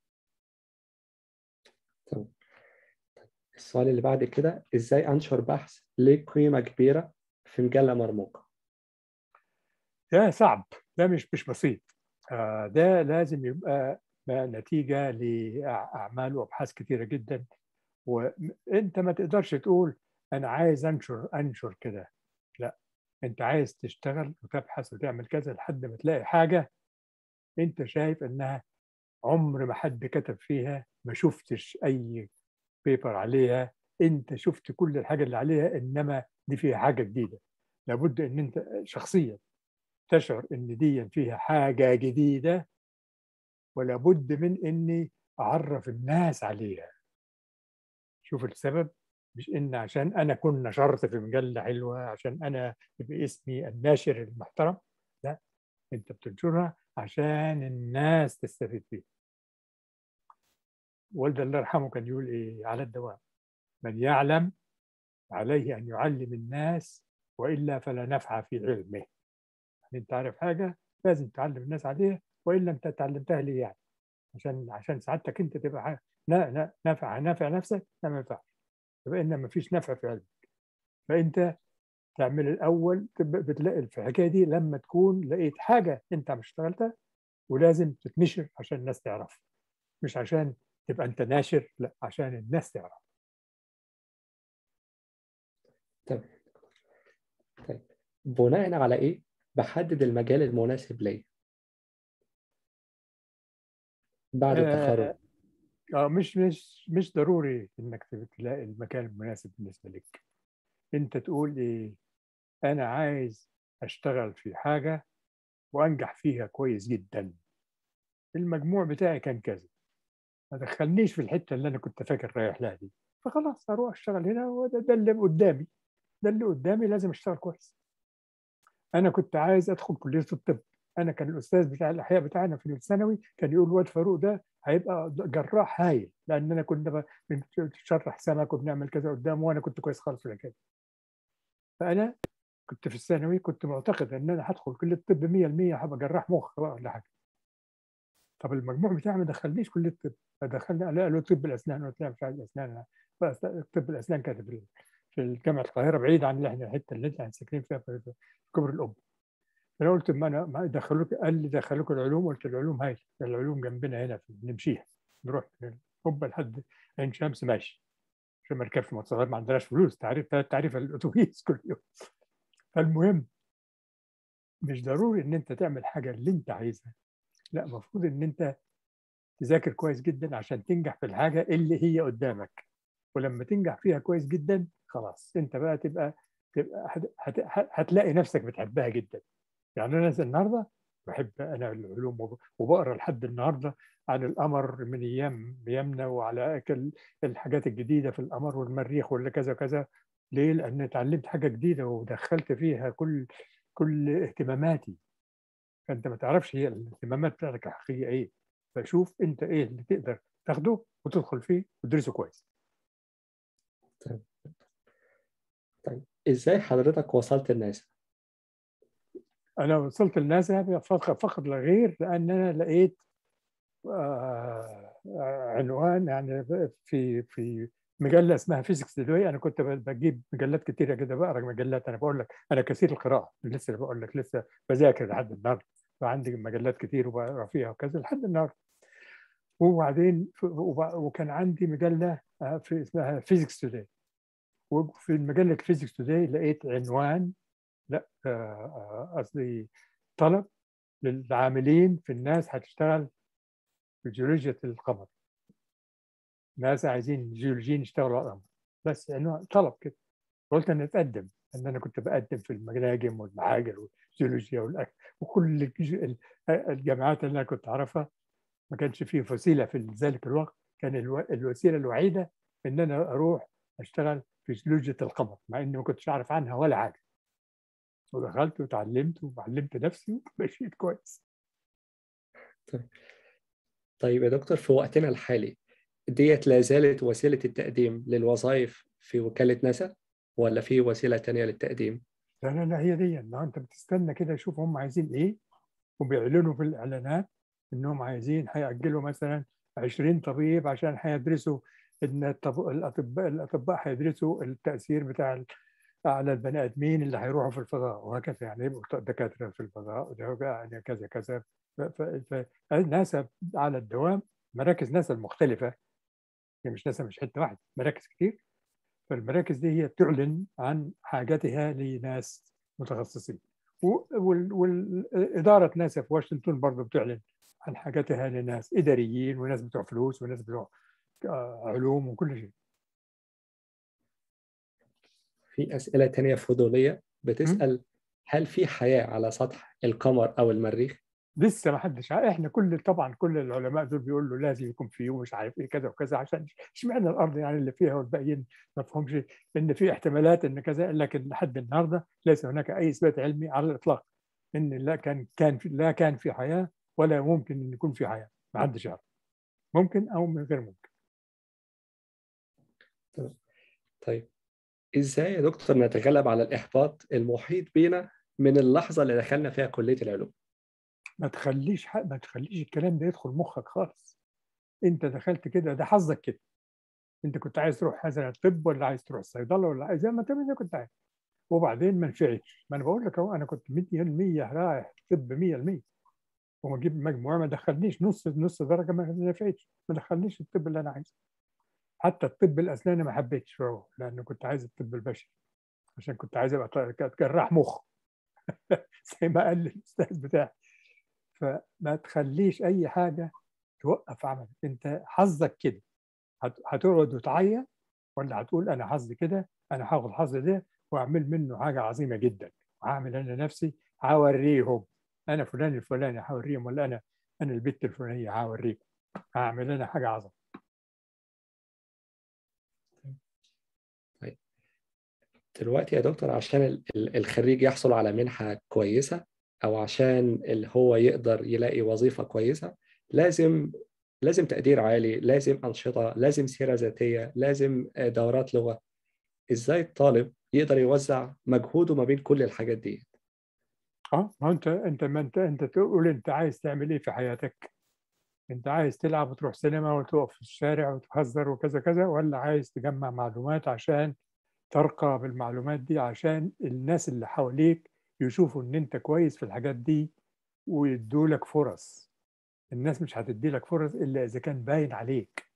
طب. السؤال اللي بعد كده ازاي انشر بحث ليه قيمه كبيره في مجله مرموقه ده صعب ده مش مش بسيط آه ده لازم يبقى نتيجه لاعمال وابحاث كثيره جدا وانت ما تقدرش تقول انا عايز انشر انشر كده لا انت عايز تشتغل وتبحث وتعمل كذا لحد ما تلاقي حاجه انت شايف انها عمر ما حد كتب فيها ما شفتش اي بيبر عليها انت شفت كل الحاجه اللي عليها انما دي فيها حاجه جديده لابد ان انت شخصيا تشعر ان دي فيها حاجه جديده ولا بد من اني اعرف الناس عليها شوف السبب مش ان عشان انا كنت نشرت في مجله حلوه عشان انا باسمي الناشر المحترم لا انت بتنشرها عشان الناس تستفيد بيها والدي الله يرحمه كان يقول ايه على الدوام من يعلم عليه ان يعلم الناس والا فلا نفع في علمه يعني انت عارف حاجه لازم تعلم الناس عليها والا انت تعلمتها ليه يعني عشان عشان سعادتك انت تبقى حاجة. لا لا نفع نافع نفسك لا ما ينفعش يبقى ان ما فيش نفع في علمك فانت تعمل الاول بتلاقي في الحكايه دي لما تكون لقيت حاجه انت مش اشتغلتها ولازم تتنشر عشان الناس تعرف مش عشان تبقى انت ناشر لا عشان الناس تعرف تمام طيب بناء على ايه بحدد المجال المناسب ليا بعد التخرج اه مش مش مش ضروري انك تلاقي المكان المناسب بالنسبه لك انت تقول ايه انا عايز اشتغل في حاجه وانجح فيها كويس جدا المجموع بتاعي كان كذا ما دخلنيش في الحته اللي انا كنت فاكر رايح لها دي فخلاص اروح اشتغل هنا وده ده اللي قدامي ده اللي قدامي لازم اشتغل كويس انا كنت عايز ادخل كليه الطب انا كان الاستاذ بتاع الاحياء بتاعنا في الثانوي كان يقول الواد فاروق ده هيبقى جراح هايل لاننا كنا بنشرح سمك وبنعمل كذا قدامه وانا كنت كويس خالص في الحكايه فانا كنت في الثانوي كنت معتقد ان انا هدخل كليه الطب 100% هبقى جراح مخ بقى ولا حاجه طب المجموع بتاعي ما دخلنيش كليه الطب فدخلنا قالوا طب الاسنان قلت لها مش عايز اسنان طب الاسنان كانت في جامعه القاهره بعيد عن اللي احنا الحته اللي احنا ساكنين فيها في كبر الام فانا قلت ما انا ما دخلوك قال لي دخلوك العلوم قلت العلوم هاي العلوم جنبنا هنا نمشيها نروح من قبه لحد عين شمس ماشي عشان ما نركبش مواصلات ما عندناش فلوس تعريف تعريف الاتوبيس كل يوم فالمهم مش ضروري ان انت تعمل حاجه اللي انت عايزها لا المفروض ان انت تذاكر كويس جدا عشان تنجح في الحاجه اللي هي قدامك ولما تنجح فيها كويس جدا خلاص انت بقى تبقى تبقى هت... هتلاقي نفسك بتحبها جدا يعني انا النهارده بحب انا العلوم وبقرا لحد النهارده عن القمر من ايام ايامنا وعلى اكل الحاجات الجديده في القمر والمريخ ولا كذا كذا ليه؟ لان اتعلمت حاجه جديده ودخلت فيها كل كل اهتماماتي فانت ما تعرفش هي الاهتمامات بتاعتك الحقيقيه ايه فشوف انت ايه اللي تقدر تاخده وتدخل فيه وتدرسه كويس طيب طيب ازاي حضرتك وصلت الناسا؟ انا وصلت لناسا فقط لا غير لان انا لقيت عنوان يعني في في مجله اسمها فيزيكس توداي انا كنت بجيب مجلات كتيره كده بقرا مجلات انا بقول لك انا كثير القراءه لسه بقول لك لسه بذاكر لحد النهارده فعندي مجلات كتير وبقرا فيها وكذا لحد النهارده وبعدين وكان عندي مجله في اسمها فيزيكس توداي وفي مجله فيزيكس توداي لقيت عنوان لا قصدي طلب للعاملين في الناس هتشتغل في جيولوجيا القمر ناس عايزين جيولوجيين يشتغلوا على القمر بس انه طلب كده قلت انا اتقدم ان انا كنت بقدم في المناجم والمعاجر والجيولوجيا والاكل وكل الجامعات اللي انا كنت اعرفها ما كانش فيه وسيله في ذلك الوقت كان الوسيله الوحيده ان انا اروح اشتغل في جيولوجيا القمر مع اني ما كنتش اعرف عنها ولا حاجه ودخلت وتعلمت وعلمت نفسي ومشيت كويس طيب. طيب يا دكتور في وقتنا الحالي ديت لا زالت وسيلة التقديم للوظائف في وكالة ناسا ولا في وسيلة تانية للتقديم؟ لا لا لا هي دي انه انت بتستنى كده شوف هم عايزين ايه وبيعلنوا في الاعلانات انهم عايزين هيأجلوا مثلا 20 طبيب عشان هيدرسوا ان الاطباء الاطباء هيدرسوا التاثير بتاع على البني ادمين اللي هيروحوا في الفضاء وهكذا يعني يبقوا دكاتره في الفضاء يعني كذا كذا فناسا على الدوام مراكز ناسا المختلفه هي مش ناسا مش حته واحده مراكز كتير فالمراكز دي هي تعلن عن حاجاتها لناس متخصصين والإدارة ناسا في واشنطن برضه بتعلن عن حاجاتها لناس إداريين وناس بتوع فلوس وناس بتوع علوم وكل شيء في أسئلة تانية فضولية بتسأل هل في حياة على سطح القمر أو المريخ؟ لسه ما حدش عارف احنا كل طبعا كل العلماء دول بيقولوا لازم يكون فيه ومش عارف ايه كذا وكذا عشان اشمعنى الارض يعني اللي فيها والباقيين ما فهمش ان في احتمالات ان كذا لكن لحد النهارده ليس هناك اي اثبات علمي على الاطلاق ان لا كان كان في لا كان في حياه ولا ممكن ان يكون في حياه ما حدش يعرف ممكن او من غير ممكن طيب ازاي يا دكتور نتغلب على الإحباط المحيط بينا من اللحظة اللي دخلنا فيها كلية العلوم؟ ما تخليش ح- ما تخليش الكلام ده يدخل مخك خالص انت دخلت كده ده حظك كده انت كنت عايز تروح مثلا الطب ولا عايز تروح الصيدله ولا عايز زي ما انت زي ما كنت عايز وبعدين ما نفعتش ما انا بقول لك اهو انا كنت 100% رايح طب 100% وما اجيب مجموعه ما دخلنيش نص نص درجه ما نفعتش ما دخلنيش الطب اللي انا عايزه حتى الطب الاسناني ما حبيتش اروح لانه كنت عايز الطب البشري عشان كنت عايز ابقى ط- جراح مخ زي ما قال لي الاستاذ بتاعي فما تخليش اي حاجه توقف عملك انت حظك كده هت- هتقعد وتعيط ولا هتقول انا حظي كده انا هاخد حظي ده واعمل منه حاجه عظيمه جدا وهعمل انا نفسي هوريهم انا فلان الفلاني هوريهم ولا انا انا البت الفلانيه هوريكم هعمل انا حاجه عظيمه دلوقتي يا دكتور عشان ال- ال- الخريج يحصل على منحة كويسة أو عشان اللي هو يقدر يلاقي وظيفة كويسة لازم لازم تقدير عالي لازم أنشطة لازم سيرة ذاتية لازم آه، دورات لغة إزاي الطالب يقدر يوزع مجهوده ما بين كل الحاجات دي اه ما انت انت ما انت انت تقول انت عايز تعمل ايه في حياتك انت عايز تلعب وتروح سينما وتقف في الشارع وتهزر وكذا كذا ولا عايز تجمع معلومات عشان ترقى بالمعلومات دي عشان الناس اللي حواليك يشوفوا ان انت كويس في الحاجات دي ويدوا لك فرص الناس مش هتدي لك فرص الا اذا كان باين عليك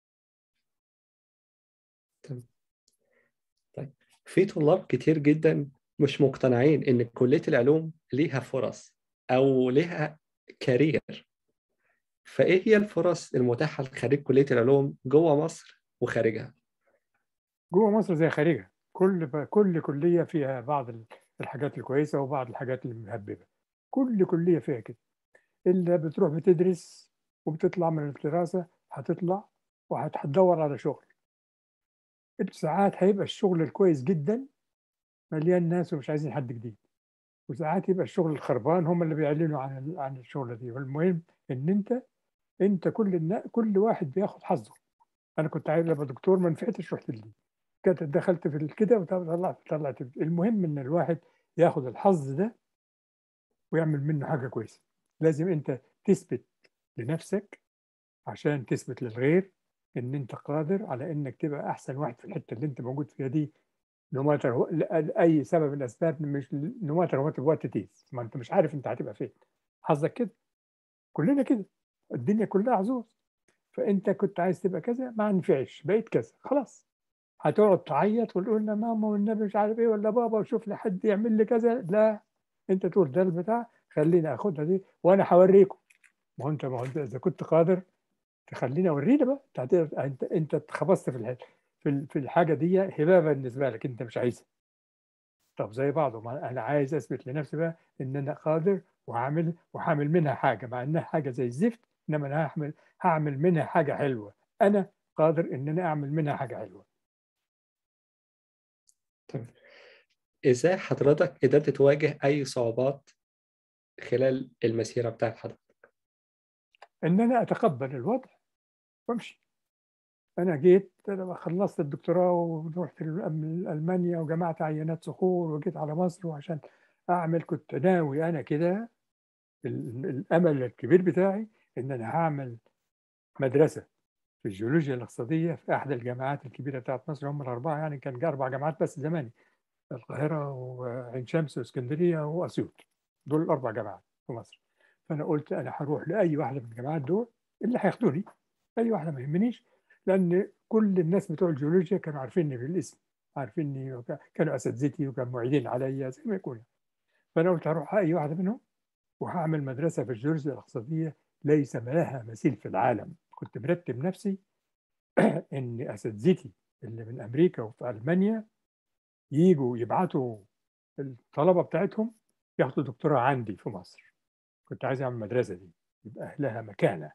في طلاب كتير جدا مش مقتنعين إن كلية العلوم ليها فرص أو ليها كارير فإيه هي الفرص المتاحة لخريج كلية العلوم جوه مصر وخارجها؟ جوه مصر زي خارجها كل كل كليه فيها بعض الحاجات الكويسه وبعض الحاجات المهببه كل كليه فيها كده اللي بتروح بتدرس وبتطلع من الدراسه هتطلع وهتدور على شغل ساعات هيبقى الشغل الكويس جدا مليان ناس ومش عايزين حد جديد وساعات يبقى الشغل الخربان هم اللي بيعلنوا عن عن الشغله دي والمهم ان انت انت كل النا... كل واحد بياخد حظه انا كنت عايز ابقى دكتور ما نفعتش رحت لدي كنت دخلت في كده وطلعت طلعت المهم ان الواحد ياخد الحظ ده ويعمل منه حاجه كويسه لازم انت تثبت لنفسك عشان تثبت للغير ان انت قادر على انك تبقى احسن واحد في الحته اللي انت موجود فيها دي نو ماتر لاي سبب من الاسباب مش نو ماتر وات وات تيز ما انت مش عارف انت هتبقى فين حظك كده كلنا كده الدنيا كلها حظوظ فانت كنت عايز تبقى كذا ما نفعش بقيت كذا خلاص هتقعد تعيط وتقول لنا ماما والنبي مش عارف ايه ولا بابا وشوف لي حد يعمل لي كذا لا انت تقول ده البتاع خليني اخدها دي وانا هوريكم ما هو انت ما هو انت اذا كنت قادر تخليني اورينا بقى انت انت انت اتخبصت في الحته في في الحاجه دي هبه بالنسبه لك انت مش عايزها طب زي بعضه ما انا عايز اثبت لنفسي بقى ان انا قادر وهعمل وهعمل منها حاجه مع انها حاجه زي الزفت انما انا هعمل هعمل منها حاجه حلوه انا قادر ان انا اعمل منها حاجه حلوه طيب ازاي حضرتك قدرت تواجه اي صعوبات خلال المسيره بتاعت حضرتك ان انا اتقبل الوضع وامشي انا جيت لما خلصت الدكتوراه ورحت المانيا وجمعت عينات صخور وجيت على مصر وعشان اعمل كنت ناوي انا كده الامل الكبير بتاعي ان انا هعمل مدرسه في الجيولوجيا الاقتصاديه في احدى الجامعات الكبيره بتاعت مصر هم الاربعه يعني كان اربع جامعات بس زمان القاهره وعين شمس واسكندريه واسيوط دول الاربع جامعات في مصر فانا قلت انا هروح لاي واحده من الجامعات دول اللي هياخدوني اي واحده ما يهمنيش لان كل الناس بتوع الجيولوجيا كانوا عارفيني بالاسم عارفيني كانوا اساتذتي وكانوا معيدين عليا زي ما يكون فانا قلت هروح اي واحده منهم وهعمل مدرسه في الجيولوجيا الاقتصاديه ليس لها مثيل في العالم كنت مرتب نفسي ان اساتذتي اللي من امريكا وفي المانيا يجوا يبعتوا الطلبه بتاعتهم ياخدوا دكتوراه عندي في مصر كنت عايز اعمل المدرسه دي يبقى لها مكانه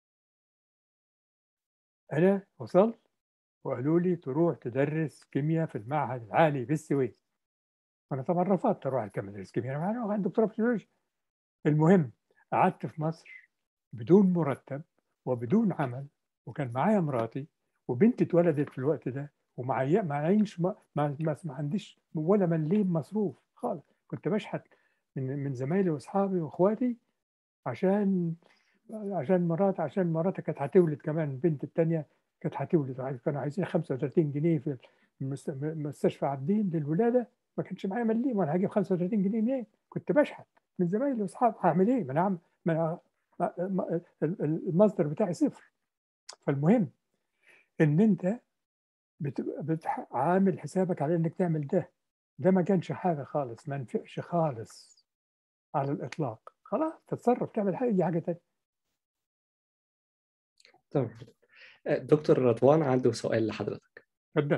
انا وصلت وقالوا لي تروح تدرس كيمياء في المعهد العالي في السويس انا طبعا رفضت اروح اكمل ادرس كيمياء انا عندي دكتوراه في الجيولوجيا المهم قعدت في مصر بدون مرتب وبدون عمل وكان معايا مراتي وبنتي اتولدت في الوقت ده ومعايا معيش ما, ما, ما, ما عنديش ولا مليم مصروف خالص كنت بشحت من من زمايلي واصحابي واخواتي عشان عشان مرات عشان مراتي كانت هتولد كمان البنت الثانيه كانت هتولد كانوا عايزين 35 جنيه في المست- مستشفى عابدين للولاده ما كانش معايا مليم وانا هجيب 35 جنيه منين؟ كنت بشحت من زمايلي واصحابي هعمل ايه؟ ما انا عم ما أنا ما- المصدر بتاعي صفر فالمهم ان انت بتبقى بتح- عامل حسابك على انك تعمل ده ده ما كانش حاجه خالص ما نفعش خالص على الاطلاق خلاص تتصرف تعمل حاجه أي حاجه تانية تمام دكتور رضوان عنده سؤال لحضرتك اتفضل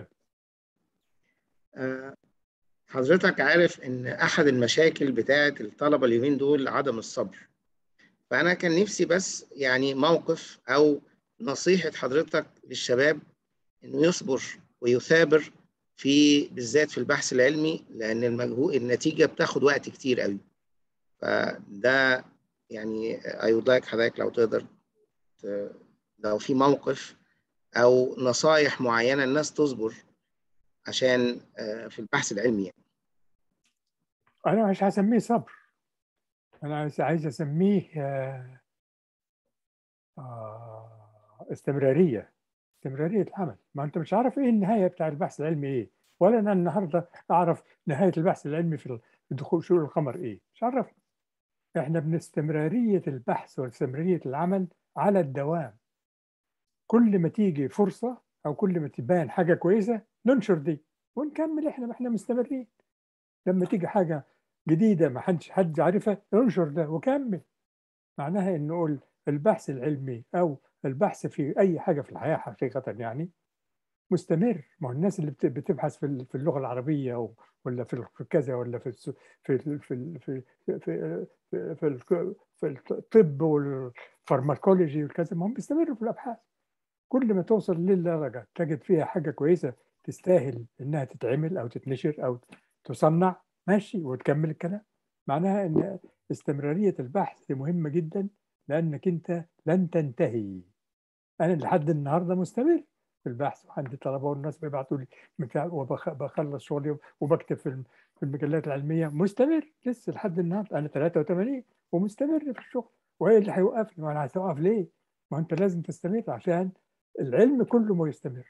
آه، حضرتك عارف ان احد المشاكل بتاعه الطلبه اليومين دول عدم الصبر فانا كان نفسي بس يعني موقف او نصيحه حضرتك للشباب انه يصبر ويثابر في بالذات في البحث العلمي لان المجهود النتيجه بتاخد وقت كتير قوي فده يعني I would like حضرتك لو تقدر ت- لو في موقف او نصايح معينه الناس تصبر عشان آه، في البحث العلمي يعني. انا مش هسميه صبر انا عايز عايز اسميه آه، آه، استمراريه استمراريه العمل ما انت مش عارف ايه النهايه بتاع البحث العلمي ايه ولا انا النهارده اعرف نهايه البحث العلمي في دخول شؤون القمر ايه مش عارف احنا باستمراريه البحث واستمراريه العمل على الدوام كل ما تيجي فرصه او كل ما تبان حاجه كويسه ننشر دي ونكمل احنا ما احنا مستمرين لما تيجي حاجه جديده ما حدش حد عارفها ننشر ده وكمل معناها انه نقول البحث العلمي او البحث في اي حاجه في الحياه حقيقه يعني مستمر ما هو الناس اللي بت- بتبحث في ال- في اللغه العربيه أو ولا في ال- في كذا ولا في الس- في ال- في ال- في في في في, في, ال- في الطب والفارماكولوجي والكذا ما هم بيستمروا في الابحاث كل ما توصل للدرجه تجد فيها حاجه كويسه تستاهل انها تتعمل او تتنشر او تصنع ماشي وتكمل الكلام معناها ان استمراريه البحث دي مهمه جدا لانك انت لن تنتهي انا لحد النهارده مستمر في البحث وعندي طلبه والناس بيبعتوا لي بتاع وبخلص شغلي وبكتب في الم- في المجلات العلميه مستمر لسه لحد النهارده انا 83 ومستمر في الشغل وايه اللي هيوقفني وانا هتوقف ليه؟ ما انت لازم تستمر عشان العلم كله ما يستمر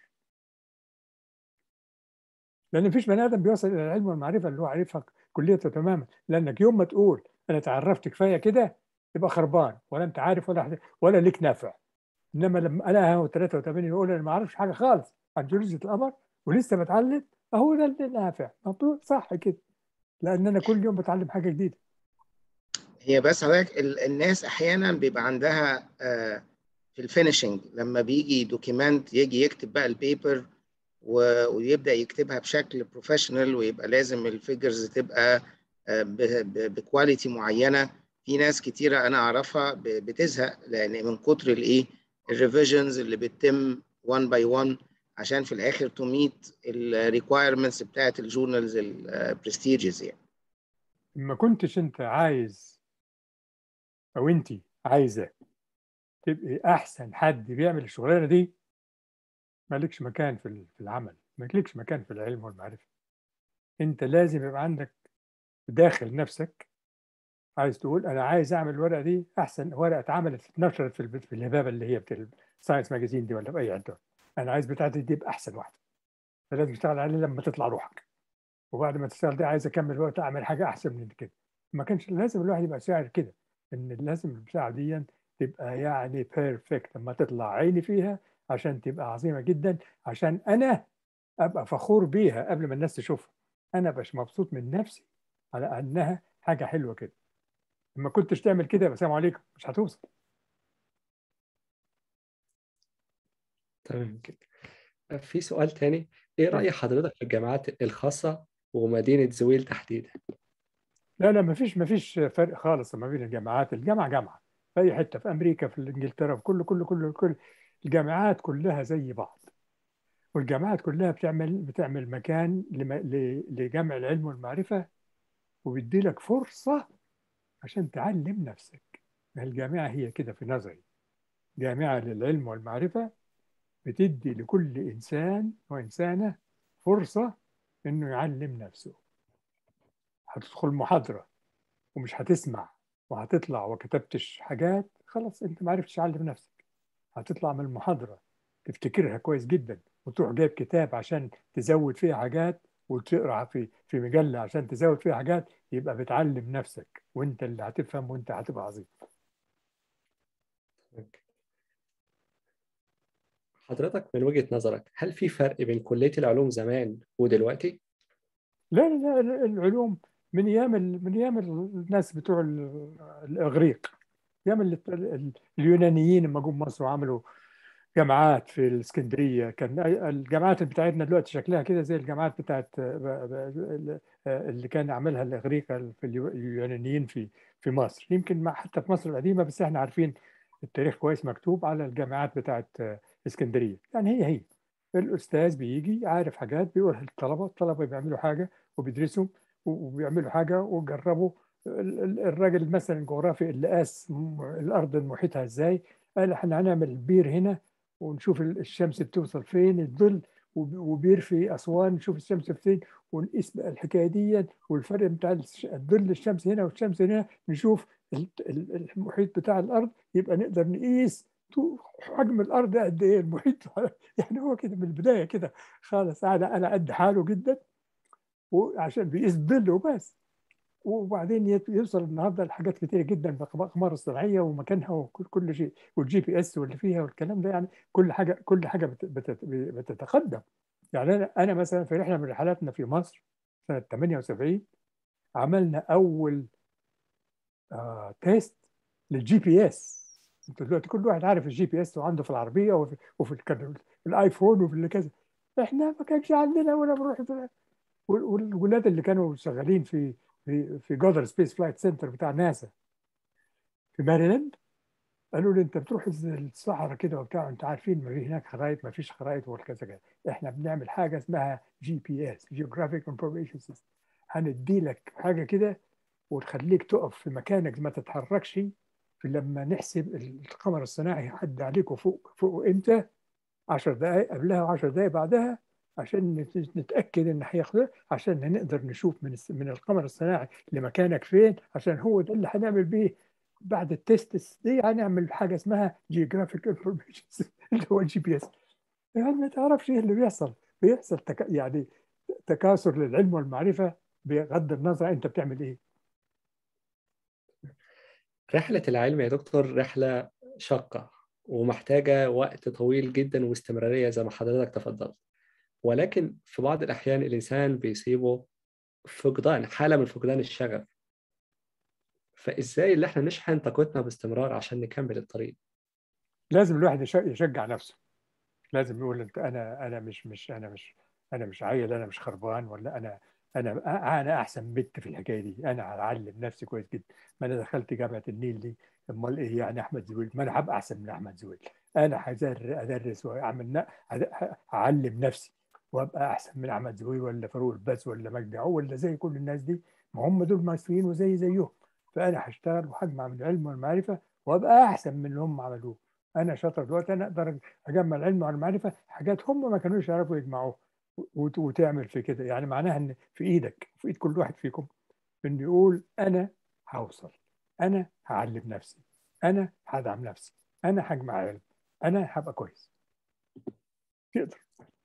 لان مفيش بني ادم بيوصل الى العلم والمعرفه اللي هو عارفها كليته تماما لانك يوم ما تقول انا تعرفت كفايه كده تبقى خربان ولا انت عارف ولا ولا ليك نافع انما لما انا هو 83 اقول انا ما اعرفش حاجه خالص عن جيولوجيا القمر ولسه بتعلم اهو ده اللي نافع مطلوب صح كده لان انا كل يوم بتعلم حاجه جديده هي بس حضرتك ال- الناس احيانا بيبقى عندها آه، في الفينشنج لما بيجي دوكيمنت يجي يكتب بقى البيبر و- ويبدا يكتبها بشكل بروفيشنال ويبقى لازم الفيجرز تبقى آه، ب- ب- بكواليتي معينه في ناس كتيره انا اعرفها ب- بتزهق لان من كتر الايه الريفيجنز اللي بتتم 1 باي 1 عشان في الاخر تو ميت الريكوايرمنتس بتاعت الجورنالز البرستيجز يعني ما كنتش انت عايز او انت عايزه تبقي احسن حد بيعمل الشغلانه دي مالكش مكان في ال- في العمل مالكش مكان في العلم والمعرفه انت لازم يبقى عندك داخل نفسك عايز تقول انا عايز اعمل الورقه دي احسن ورقه اتعملت اتنشرت في الب- في الهبابه اللي هي بتاع الساينس ماجازين دي ولا في اي حته انا عايز بتاعتي دي تبقى احسن واحده فلازم تشتغل عليه لما تطلع روحك وبعد ما تشتغل دي عايز اكمل وقت اعمل حاجه احسن من كده ما كانش لازم الواحد يبقى شاعر كده ان لازم البتاعه دي تبقى يعني بيرفكت لما تطلع عيني فيها عشان تبقى عظيمه جدا عشان انا ابقى فخور بيها قبل ما الناس تشوفها انا بقى مبسوط من نفسي على انها حاجه حلوه كده لما كنتش تعمل كده يبقى السلام عليكم مش هتوصل تمام كده في سؤال تاني ايه رأي حضرتك في الجامعات الخاصة ومدينة زويل تحديدا لا لا ما فيش ما فيش فرق خالص ما بين الجامعات الجامعه جامعه في اي حته في امريكا في انجلترا في كل كل كل كل الجامعات كلها زي بعض والجامعات كلها بتعمل بتعمل مكان لم- ل- لجمع العلم والمعرفه وبيدي لك فرصه عشان تعلم نفسك ما هي الجامعه هي كده في نظري جامعه للعلم والمعرفه بتدي لكل انسان وانسانه فرصه انه يعلم نفسه هتدخل محاضره ومش هتسمع وهتطلع وكتبتش حاجات خلاص انت ما عرفتش تعلم نفسك هتطلع من المحاضره تفتكرها كويس جدا وتروح جايب كتاب عشان تزود فيها حاجات وتقرا في في مجله عشان تزود فيها حاجات يبقى بتعلم نفسك وانت اللي هتفهم وانت هتبقى عظيم حضرتك من وجهة نظرك هل في فرق بين كلية العلوم زمان ودلوقتي؟ لا لا لا العلوم من ايام ال- من ايام الناس بتوع ال- الاغريق ايام ال- ال- اليونانيين لما جم مصر وعملوا جامعات في الاسكندريه كان الجامعات بتاعتنا دلوقتي شكلها كده زي الجامعات بتاعت اللي كان عملها الاغريق في اليو- اليونانيين في في مصر يمكن ما حتى في مصر القديمه بس احنا عارفين التاريخ كويس مكتوب على الجامعات بتاعت اسكندريه يعني هي هي الاستاذ بيجي عارف حاجات بيقولها للطلبه الطلبه بيعملوا حاجه وبيدرسوا وبيعملوا حاجه وجربوا ال- ال- الراجل مثلا الجغرافي اللي قاس م- الارض محيطها ازاي قال احنا هنعمل بير هنا ونشوف ال- الشمس بتوصل فين الظل وب- وبير في اسوان نشوف الشمس فين ونقيس بقى الحكايه دي والفرق بتاع الش- الظل الشمس هنا والشمس هنا نشوف ال- ال- المحيط بتاع الارض يبقى نقدر نقيس تو- حجم الارض قد ايه المحيط يعني هو كده من البدايه كده خالص انا انا قد حاله جدا وعشان بيقيس الظل وبس وبعدين يت- يوصل النهارده لحاجات كتيره جدا بالاقمار الصناعيه ومكانها وكل كل شيء والجي بي اس واللي فيها والكلام ده يعني كل حاجه كل حاجه بت- بت- بتتقدم يعني انا انا مثلا في رحله من رحلاتنا في مصر سنه 78 عملنا اول آه تيست للجي بي اس انت دلوقتي كل واحد عارف الجي بي اس وعنده في العربيه وفي, وفي الك- في الايفون وفي اللي كذا احنا ما كانش عندنا ولا بنروح في- وال- والولاد اللي كانوا شغالين في في في جودر سبيس فلايت سنتر بتاع ناسا في ماريلاند قالوا لي انت بتروح الز- الصحراء كده وبتاع انت عارفين ما في هناك خرائط ما فيش خرائط والكذا كذا احنا بنعمل حاجه اسمها جي بي اس جيوغرافيك انفورميشن سيستم هندي لك حاجه كده وتخليك تقف في مكانك ما تتحركش في لما نحسب القمر الصناعي يعدي عليك وفوق فوق امتى 10 دقائق قبلها و10 دقائق بعدها عشان نت- نتاكد ان هياخد عشان نقدر نشوف من الس- من القمر الصناعي لمكانك فين عشان هو ده اللي هنعمل بيه بعد التست دي هنعمل حاجه اسمها جيوغرافيك انفورميشن اللي هو الجي بي اس يعني ما تعرفش ايه اللي بيحصل بيحصل تك... يعني تكاثر للعلم والمعرفه بغض النظر انت بتعمل ايه رحلة العلم يا دكتور رحلة شاقة ومحتاجة وقت طويل جدا واستمرارية زي ما حضرتك تفضلت ولكن في بعض الأحيان الإنسان بيصيبه فقدان حالة من فقدان الشغف فإزاي اللي احنا نشحن طاقتنا باستمرار عشان نكمل الطريق لازم الواحد يش- يشجع نفسه لازم يقول انت انا انا مش مش انا مش انا مش عيل انا مش خربان ولا انا انا انا احسن بنت في الحكايه دي انا هعلم نفسي كويس جدا ما انا دخلت جامعه النيل دي امال ايه يعني احمد زويل ما انا هبقى احسن من احمد زويل انا هزر ادرس واعمل ن- هد- هعلم نفسي وابقى احسن من احمد زويل ولا فاروق الباز ولا مجدي عو ولا زي كل الناس دي ما هم دول مصريين وزي زيهم فانا هشتغل وهجمع من العلم والمعرفه وابقى احسن من اللي هم عملوه انا شاطر دلوقتي انا اقدر اجمع العلم والمعرفه حاجات هم ما كانوش يعرفوا يجمعوها وت- وتعمل في كده يعني معناها ان في ايدك في ايد كل واحد فيكم انه يقول انا هوصل انا هعلم نفسي انا هدعم نفسي انا هجمع علم انا هبقى كويس تقدر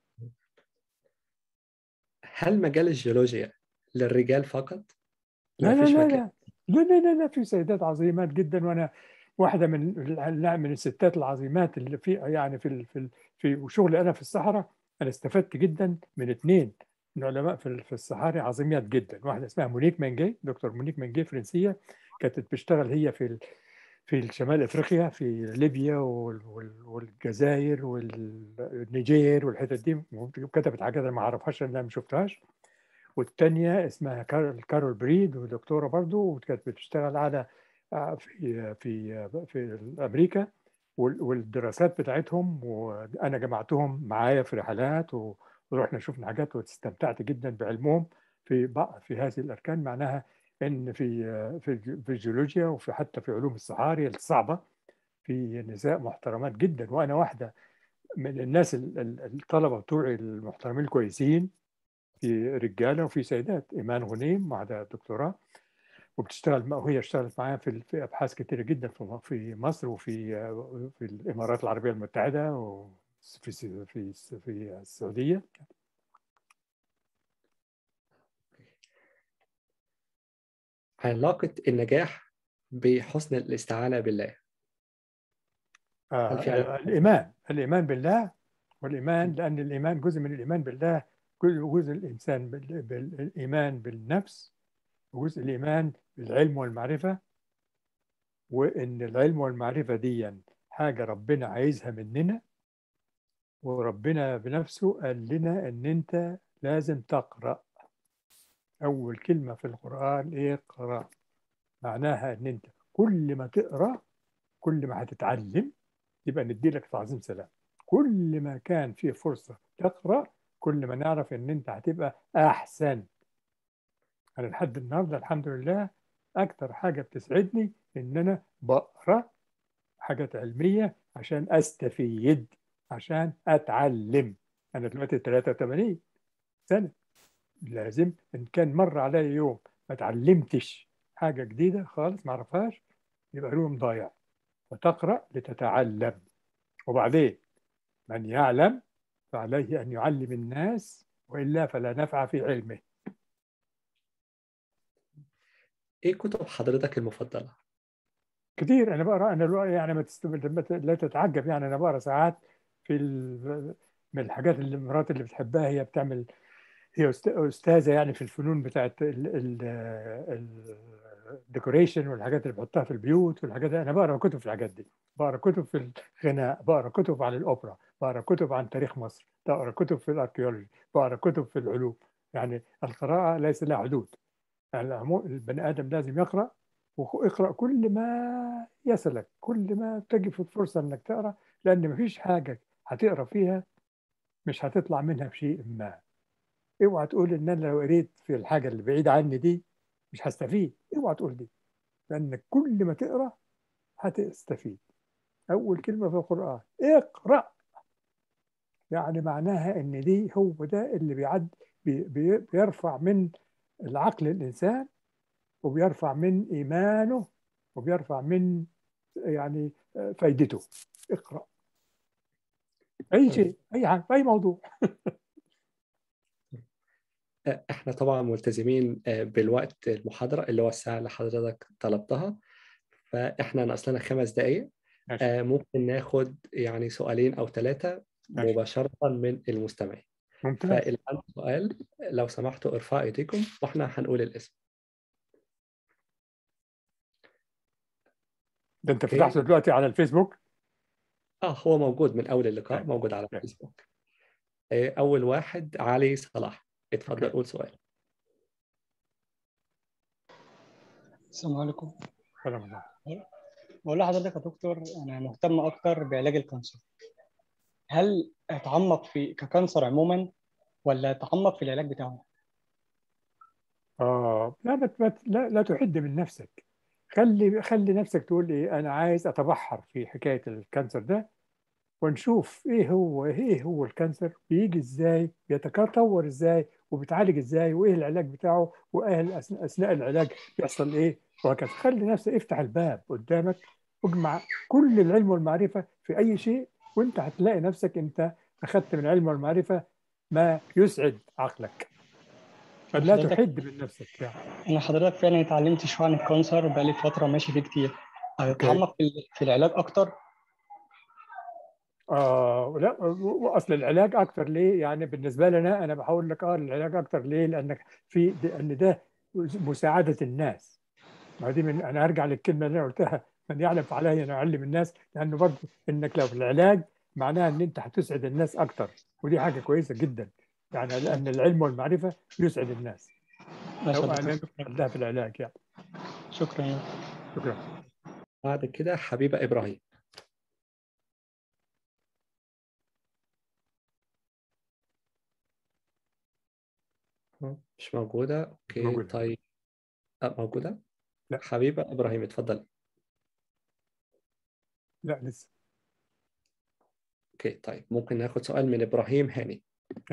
هل مجال الجيولوجيا للرجال فقط؟ لا لا مفيش لا مكان. لا لا لا لا لا في سيدات عظيمات جدا وانا واحده من لا من الستات العظيمات اللي في يعني في ال- في ال- في شغلي انا في الصحراء انا استفدت جدا من اثنين من علماء في ال- في الصحاري عظيمات جدا واحده اسمها مونيك مانجي دكتور مونيك مانجي فرنسيه كانت بتشتغل هي في ال- في شمال افريقيا في ليبيا وال- وال- والجزائر والنيجير والحتت دي وكتبت حاجات انا ما اعرفهاش لان انا ما شفتهاش والتانية اسمها كارول, كارول بريد ودكتورة برضو وكانت بتشتغل على آه، في في في أمريكا وال- والدراسات بتاعتهم وأنا جمعتهم معايا في رحلات و- ورحنا شفنا حاجات واستمتعت جدا بعلمهم في بق- في هذه الأركان معناها إن في في الج- في الجيولوجيا وفي حتى في علوم الصحاري الصعبة في نساء محترمات جدا وأنا واحدة من الناس ال- ال- الطلبة بتوعي المحترمين الكويسين في رجاله وفي سيدات ايمان غنيم واحده دكتوراه وبتشتغل مع- وهي اشتغلت معايا في في ابحاث كثيره جدا في م- في مصر وفي في الامارات العربيه المتحده وفي س- في س- في السعوديه علاقة النجاح بحسن الاستعانة بالله آه هل في علاقة؟ الايمان الايمان بالله والايمان لان الايمان جزء من الايمان بالله جزء جزء الانسان بال- بالايمان بالنفس وجزء الايمان بالعلم والمعرفه وان العلم والمعرفه دي حاجه ربنا عايزها مننا وربنا بنفسه قال لنا ان انت لازم تقرا اول كلمه في القران اقرا معناها ان انت كل ما تقرا كل ما هتتعلم يبقى ندي لك تعظيم سلام كل ما كان في فرصه تقرا كل ما نعرف ان انت هتبقى احسن انا لحد النهارده الحمد لله اكتر حاجه بتسعدني ان انا بقرا حاجات علميه عشان استفيد عشان اتعلم انا دلوقتي 83 سنه لازم ان كان مر عليا يوم ما اتعلمتش حاجه جديده خالص ما اعرفهاش يبقى يوم ضايع فتقرا لتتعلم وبعدين من يعلم فعليه ان يعلم الناس والا فلا نفع في علمه إيه كتب حضرتك المفضلة؟ كتير انا بقرا انا الوقت يعني ما تست... ما ت- لا تتعجب يعني انا بقرا ساعات في ال... من الحاجات اللي مراتي اللي بتحبها هي بتعمل هي أست- استاذه يعني في الفنون بتاعت الديكوريشن والحاجات اللي بحطها في البيوت والحاجات دي انا بقرا كتب في الحاجات دي بقرا كتب في الغناء بقرا كتب عن الاوبرا بقرا كتب عن تاريخ مصر بقرا كتب في الاركيولوجي بقرا كتب في العلوم يعني القراءه ليس لها حدود يعني العمو- البني ادم لازم يقرا واقرا كل ما يصلك كل ما تجي في فرصه انك تقرا لان مفيش حاجه هتقرا فيها مش هتطلع منها بشيء ما اوعى تقول ان انا لو قريت في الحاجه اللي بعيده عني دي مش هستفيد اوعى تقول دي لان كل ما تقرا هتستفيد اول كلمه في القران اقرا يعني معناها ان دي هو ده اللي بيعد بي بي بيرفع من العقل الانسان وبيرفع من ايمانه وبيرفع من يعني فايدته اقرا اي شيء اي حاجه في اي موضوع احنا طبعا ملتزمين آه، بالوقت المحاضرة اللي هو الساعة اللي حضرتك طلبتها فاحنا ناقص لنا خمس دقايق ماشي. آه، ممكن ناخد يعني سؤالين أو ثلاثة ماشي. مباشرة من المستمعين ممتاز فاللي عنده سؤال لو سمحتوا ارفعوا ايديكم واحنا هنقول الاسم ده انت أوكي. فتحته دلوقتي على الفيسبوك اه هو موجود من اول اللقاء طيب. موجود على طيب. الفيسبوك آه، أول واحد علي صلاح اتفضل أوكي. قول سؤال السلام عليكم سلام الله بقول لحضرتك يا دكتور انا مهتم اكتر بعلاج الكانسر هل اتعمق في ككانسر عموما ولا اتعمق في العلاج بتاعه اه لا ما ما- لا لا تحد من نفسك خلي خلي نفسك تقول ايه انا عايز اتبحر في حكايه الكانسر ده ونشوف ايه هو ايه هو الكانسر بيجي ازاي بيتطور ازاي وبيتعالج ازاي وايه العلاج بتاعه وايه اثناء أثناء العلاج بيحصل ايه وهكذا خلي نفسك افتح الباب قدامك واجمع كل العلم والمعرفه في اي شيء وانت هتلاقي نفسك انت اخذت من العلم والمعرفه ما يسعد عقلك فلا حضرتك- تحد من نفسك يعني. انا حضرتك فعلا اتعلمت شويه عن الكانسر بقالي فتره ماشي فيه كتير اتعمق في ال- في العلاج اكتر آه لا واصل العلاج اكتر ليه؟ يعني بالنسبه لنا انا بحاول لك اه العلاج اكتر ليه؟ لانك في لان ده مساعده الناس. ما دي من انا ارجع للكلمه اللي انا قلتها من يعلم فعليه ان يعلم الناس لانه برضه انك لو في العلاج معناها ان انت هتسعد الناس اكتر ودي حاجه كويسه جدا يعني لان العلم والمعرفه يسعد الناس ماشي لو يا انا دكتور شكرا عندها في العلاج يعني شكرا شكرا بعد كده حبيبة إبراهيم مش موجودة أوكي موجودة. طيب أه موجودة؟ لا. حبيبة إبراهيم اتفضل لا لسه أوكي طيب ممكن ناخد سؤال من إبراهيم هاني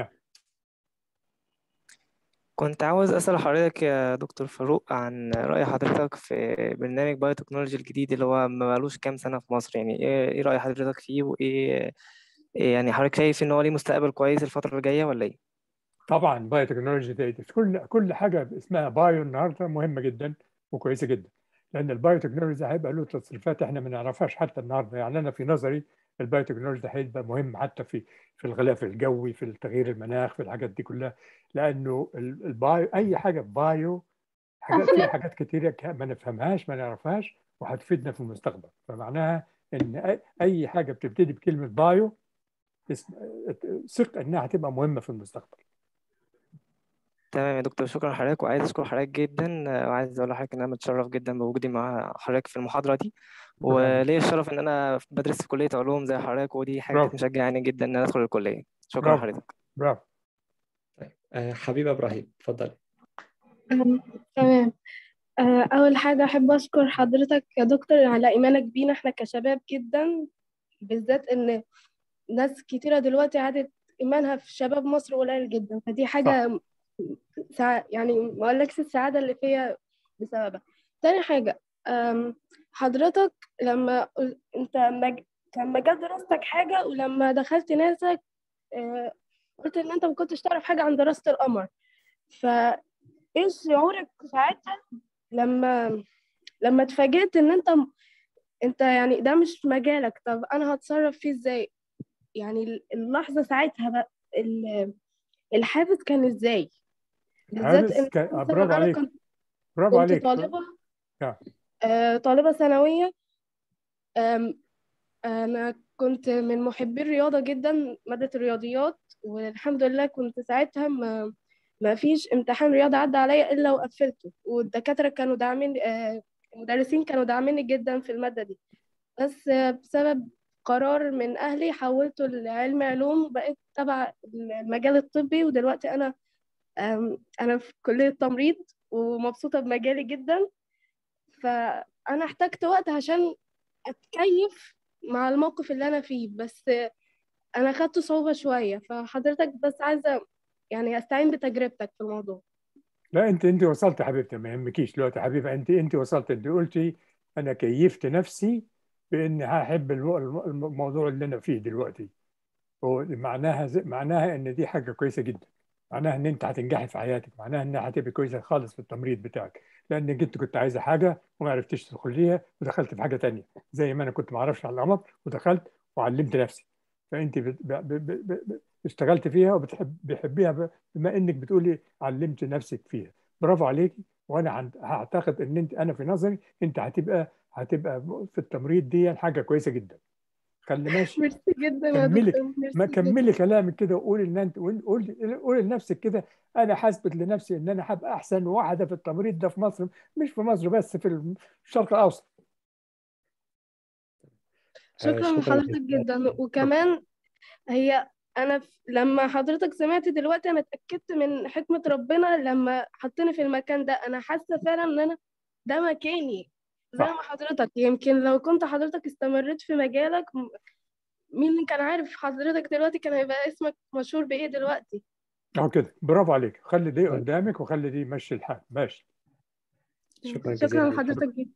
كنت عاوز أسأل حضرتك يا دكتور فاروق عن رأي حضرتك في برنامج بايو تكنولوجي الجديد اللي هو ما بقالوش كام سنة في مصر يعني إيه إيه رأي حضرتك فيه وإيه إيه يعني حضرتك شايف إن هو ليه مستقبل كويس الفترة الجاية ولا إيه؟ طبعا بايو تكنولوجي دي كل كل حاجه اسمها بايو النهارده مهمه جدا وكويسه جدا لان البايو تكنولوجي هيبقى له تصريفات احنا ما نعرفهاش حتى النهارده يعني انا في نظري البايو تكنولوجي ده هيبقى مهم حتى في في الغلاف الجوي في تغيير المناخ في الحاجات دي كلها لانه ال- البايو اي حاجه بايو حاجات فيها حاجات كتيره ك- ما نفهمهاش ما نعرفهاش وهتفيدنا في المستقبل فمعناها ان أي- اي حاجه بتبتدي بكلمه بايو اسم- ثق انها هتبقى مهمه في المستقبل تمام يا دكتور شكرا لحضرتك وعايز أشكر حضرتك جدا آه، وعايز أقول لحضرتك إن أنا متشرف جدا بوجودي مع حضرتك في المحاضرة دي وليا الشرف إن أنا بدرس في كلية علوم زي حضرتك ودي حاجة برافو. كانت مشجعاني جدا إن أنا أدخل الكلية شكرا برافو. لحضرتك برافو طيب آه، حبيبة إبراهيم اتفضل أم، تمام أه، أول حاجة أحب أشكر حضرتك يا دكتور على إيمانك بينا إحنا كشباب جدا بالذات إن ناس كتيرة دلوقتي عادت إيمانها في شباب مصر قليل جدا فدي حاجة سع... يعني ما أقولكش السعادة اللي فيها بسببها تاني حاجة أم، حضرتك لما قل- أنت مج... كان مجال دراستك حاجة ولما دخلت ناسك أه، قلت إن أنت ما كنتش تعرف حاجة عن دراسة القمر ف ايه شعورك ساعتها لما لما اتفاجئت ان انت انت يعني ده مش مجالك طب انا هتصرف فيه ازاي يعني اللحظة ساعتها بقى ال- الحافز كان ازاي بالذات حافز ان كان- مثلاً برافو انا عليك كنت برافو كنت عليك طالبة نعم. آه طالبة ثانوية آم، أنا كنت من محبي الرياضة جدا مادة الرياضيات والحمد لله كنت ساعتها ما ما فيش امتحان رياضة عدى عليا إلا وقفلته والدكاترة كانوا داعمين آه، المدرسين كانوا داعميني جدا في المادة دي بس آه، بسبب قرار من أهلي حولته لعلم علوم وبقيت تبع المجال الطبي ودلوقتي أنا آم، أنا في كلية تمريض ومبسوطة بمجالي جدا فأنا احتجت وقت عشان أتكيف مع الموقف اللي أنا فيه بس أنا خدت صعوبة شوية فحضرتك بس عايزة يعني أستعين بتجربتك في الموضوع لا انت انت وصلت يا حبيبتي ما يهمكيش دلوقتي يا حبيبه انت انت وصلت انت قلتي انا كيفت نفسي باني هحب الو- الم- الموضوع اللي انا فيه دلوقتي ومعناها زي- معناها ان دي حاجه كويسه جدا معناها ان انت هتنجحي في حياتك معناها انها هتبقى كويسه خالص في التمريض بتاعك لانك انت كنت عايزه حاجه وما عرفتش تدخليها ودخلت في حاجه تانية زي ما انا كنت ما اعرفش على القمر ودخلت وعلمت نفسي فانت بت- ب- ب- ب- ب- اشتغلت فيها وبتحب بتحبيها ب- بما انك بتقولي علمت نفسك فيها برافو عليكي وانا عند- هعتقد ان انت انا في نظري انت هتبقى هتبقى في التمريض دي حاجه كويسه جدا خلي ماشي ميرسي جدا يا كملي دكتور ميرسي ما جدا. كملي كلامك كده وقولي ان انت قولي قولي لنفسك كده انا حاسبت لنفسي ان انا هبقى احسن واحده في التمريض ده في مصر مش في مصر بس في الشرق الاوسط شكرا شكراً لحضرتك جدا وكمان هي انا ف- لما حضرتك سمعت دلوقتي انا اتاكدت من حكمه ربنا لما حطني في المكان ده انا حاسه فعلا ان انا ده مكاني زي صح. ما حضرتك يمكن لو كنت حضرتك استمريت في مجالك م- مين اللي كان عارف حضرتك دلوقتي كان هيبقى اسمك مشهور بايه دلوقتي اهو كده برافو عليك خلي دي طيب. قدامك وخلي دي يمشي الحال ماشي شكرا جزيلا شكرا لحضرتك. لحضرتك جدا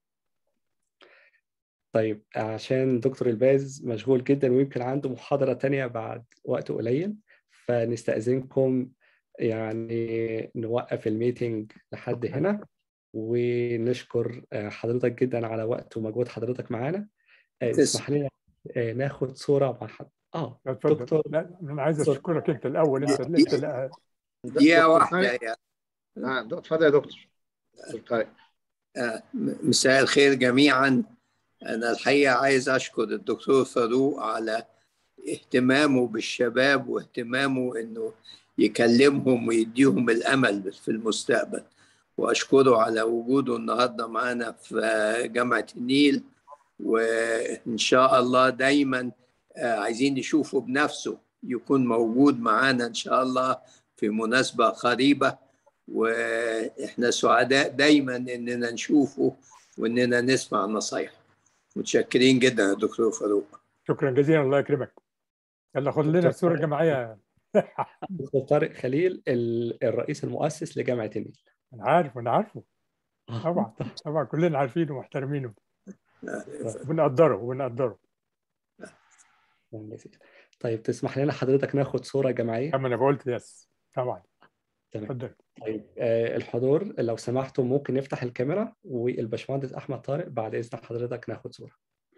طيب عشان دكتور الباز مشغول جدا ويمكن عنده محاضرة تانية بعد وقت قليل فنستأذنكم يعني نوقف الميتنج لحد هنا ونشكر آه، حضرتك جدا على وقت ومجهود حضرتك معانا آه، تسلم. اسمح لنا آه، ناخد صورة مع حد اه لا، اتفضل دكتور لا انا عايز اتفضل. اشكرك انت الاول انت انت لا دقيقة دكتور واحدة طارق. يا آه، دك- اتفضل يا دكتور دكتور طارق آه، مساء الخير جميعا أنا الحقيقة عايز أشكر الدكتور فاروق على اهتمامه بالشباب واهتمامه إنه يكلمهم ويديهم الامل في المستقبل واشكره على وجوده النهارده معانا في جامعه النيل وان شاء الله دايما عايزين نشوفه بنفسه يكون موجود معانا ان شاء الله في مناسبه قريبه واحنا سعداء دايما اننا نشوفه واننا نسمع نصايحه متشكرين جدا يا دكتور فاروق شكرا جزيلا الله يكرمك يلا خد لنا الصوره الجماعيه دكتور طارق خليل الرئيس المؤسس لجامعه النيل انا عارف انا عارفه طبعا طبعا كلنا عارفينه ومحترمينه بنقدره وبنقدره طيب تسمح لنا حضرتك ناخد صوره جماعيه كما انا قلت يس طبعا تمام اتفضل طيب آه الحضور لو سمحتوا ممكن نفتح الكاميرا والباشمهندس احمد طارق بعد اذن حضرتك ناخد صوره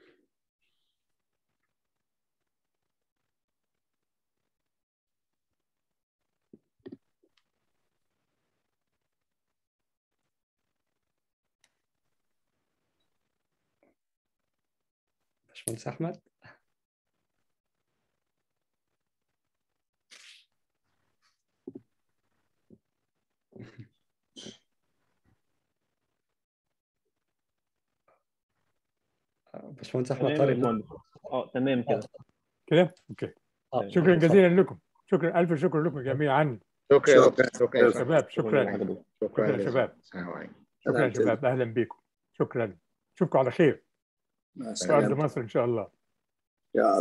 باشمهندس احمد باشمهندس احمد طارق اه تمام كده كده اوكي آه، شكرا جزيلا لكم شكرا الف شكر لكم جميعا شكرا شكرا. شكرا شكرا يا شباب شكرا شكرا شكرا يا جزيلا. شباب. السلام عليكم شكرا يا شباب اهلا بكم شكرا اشوفكم على خير مع في ارض السلامه مصر ان شاء الله يا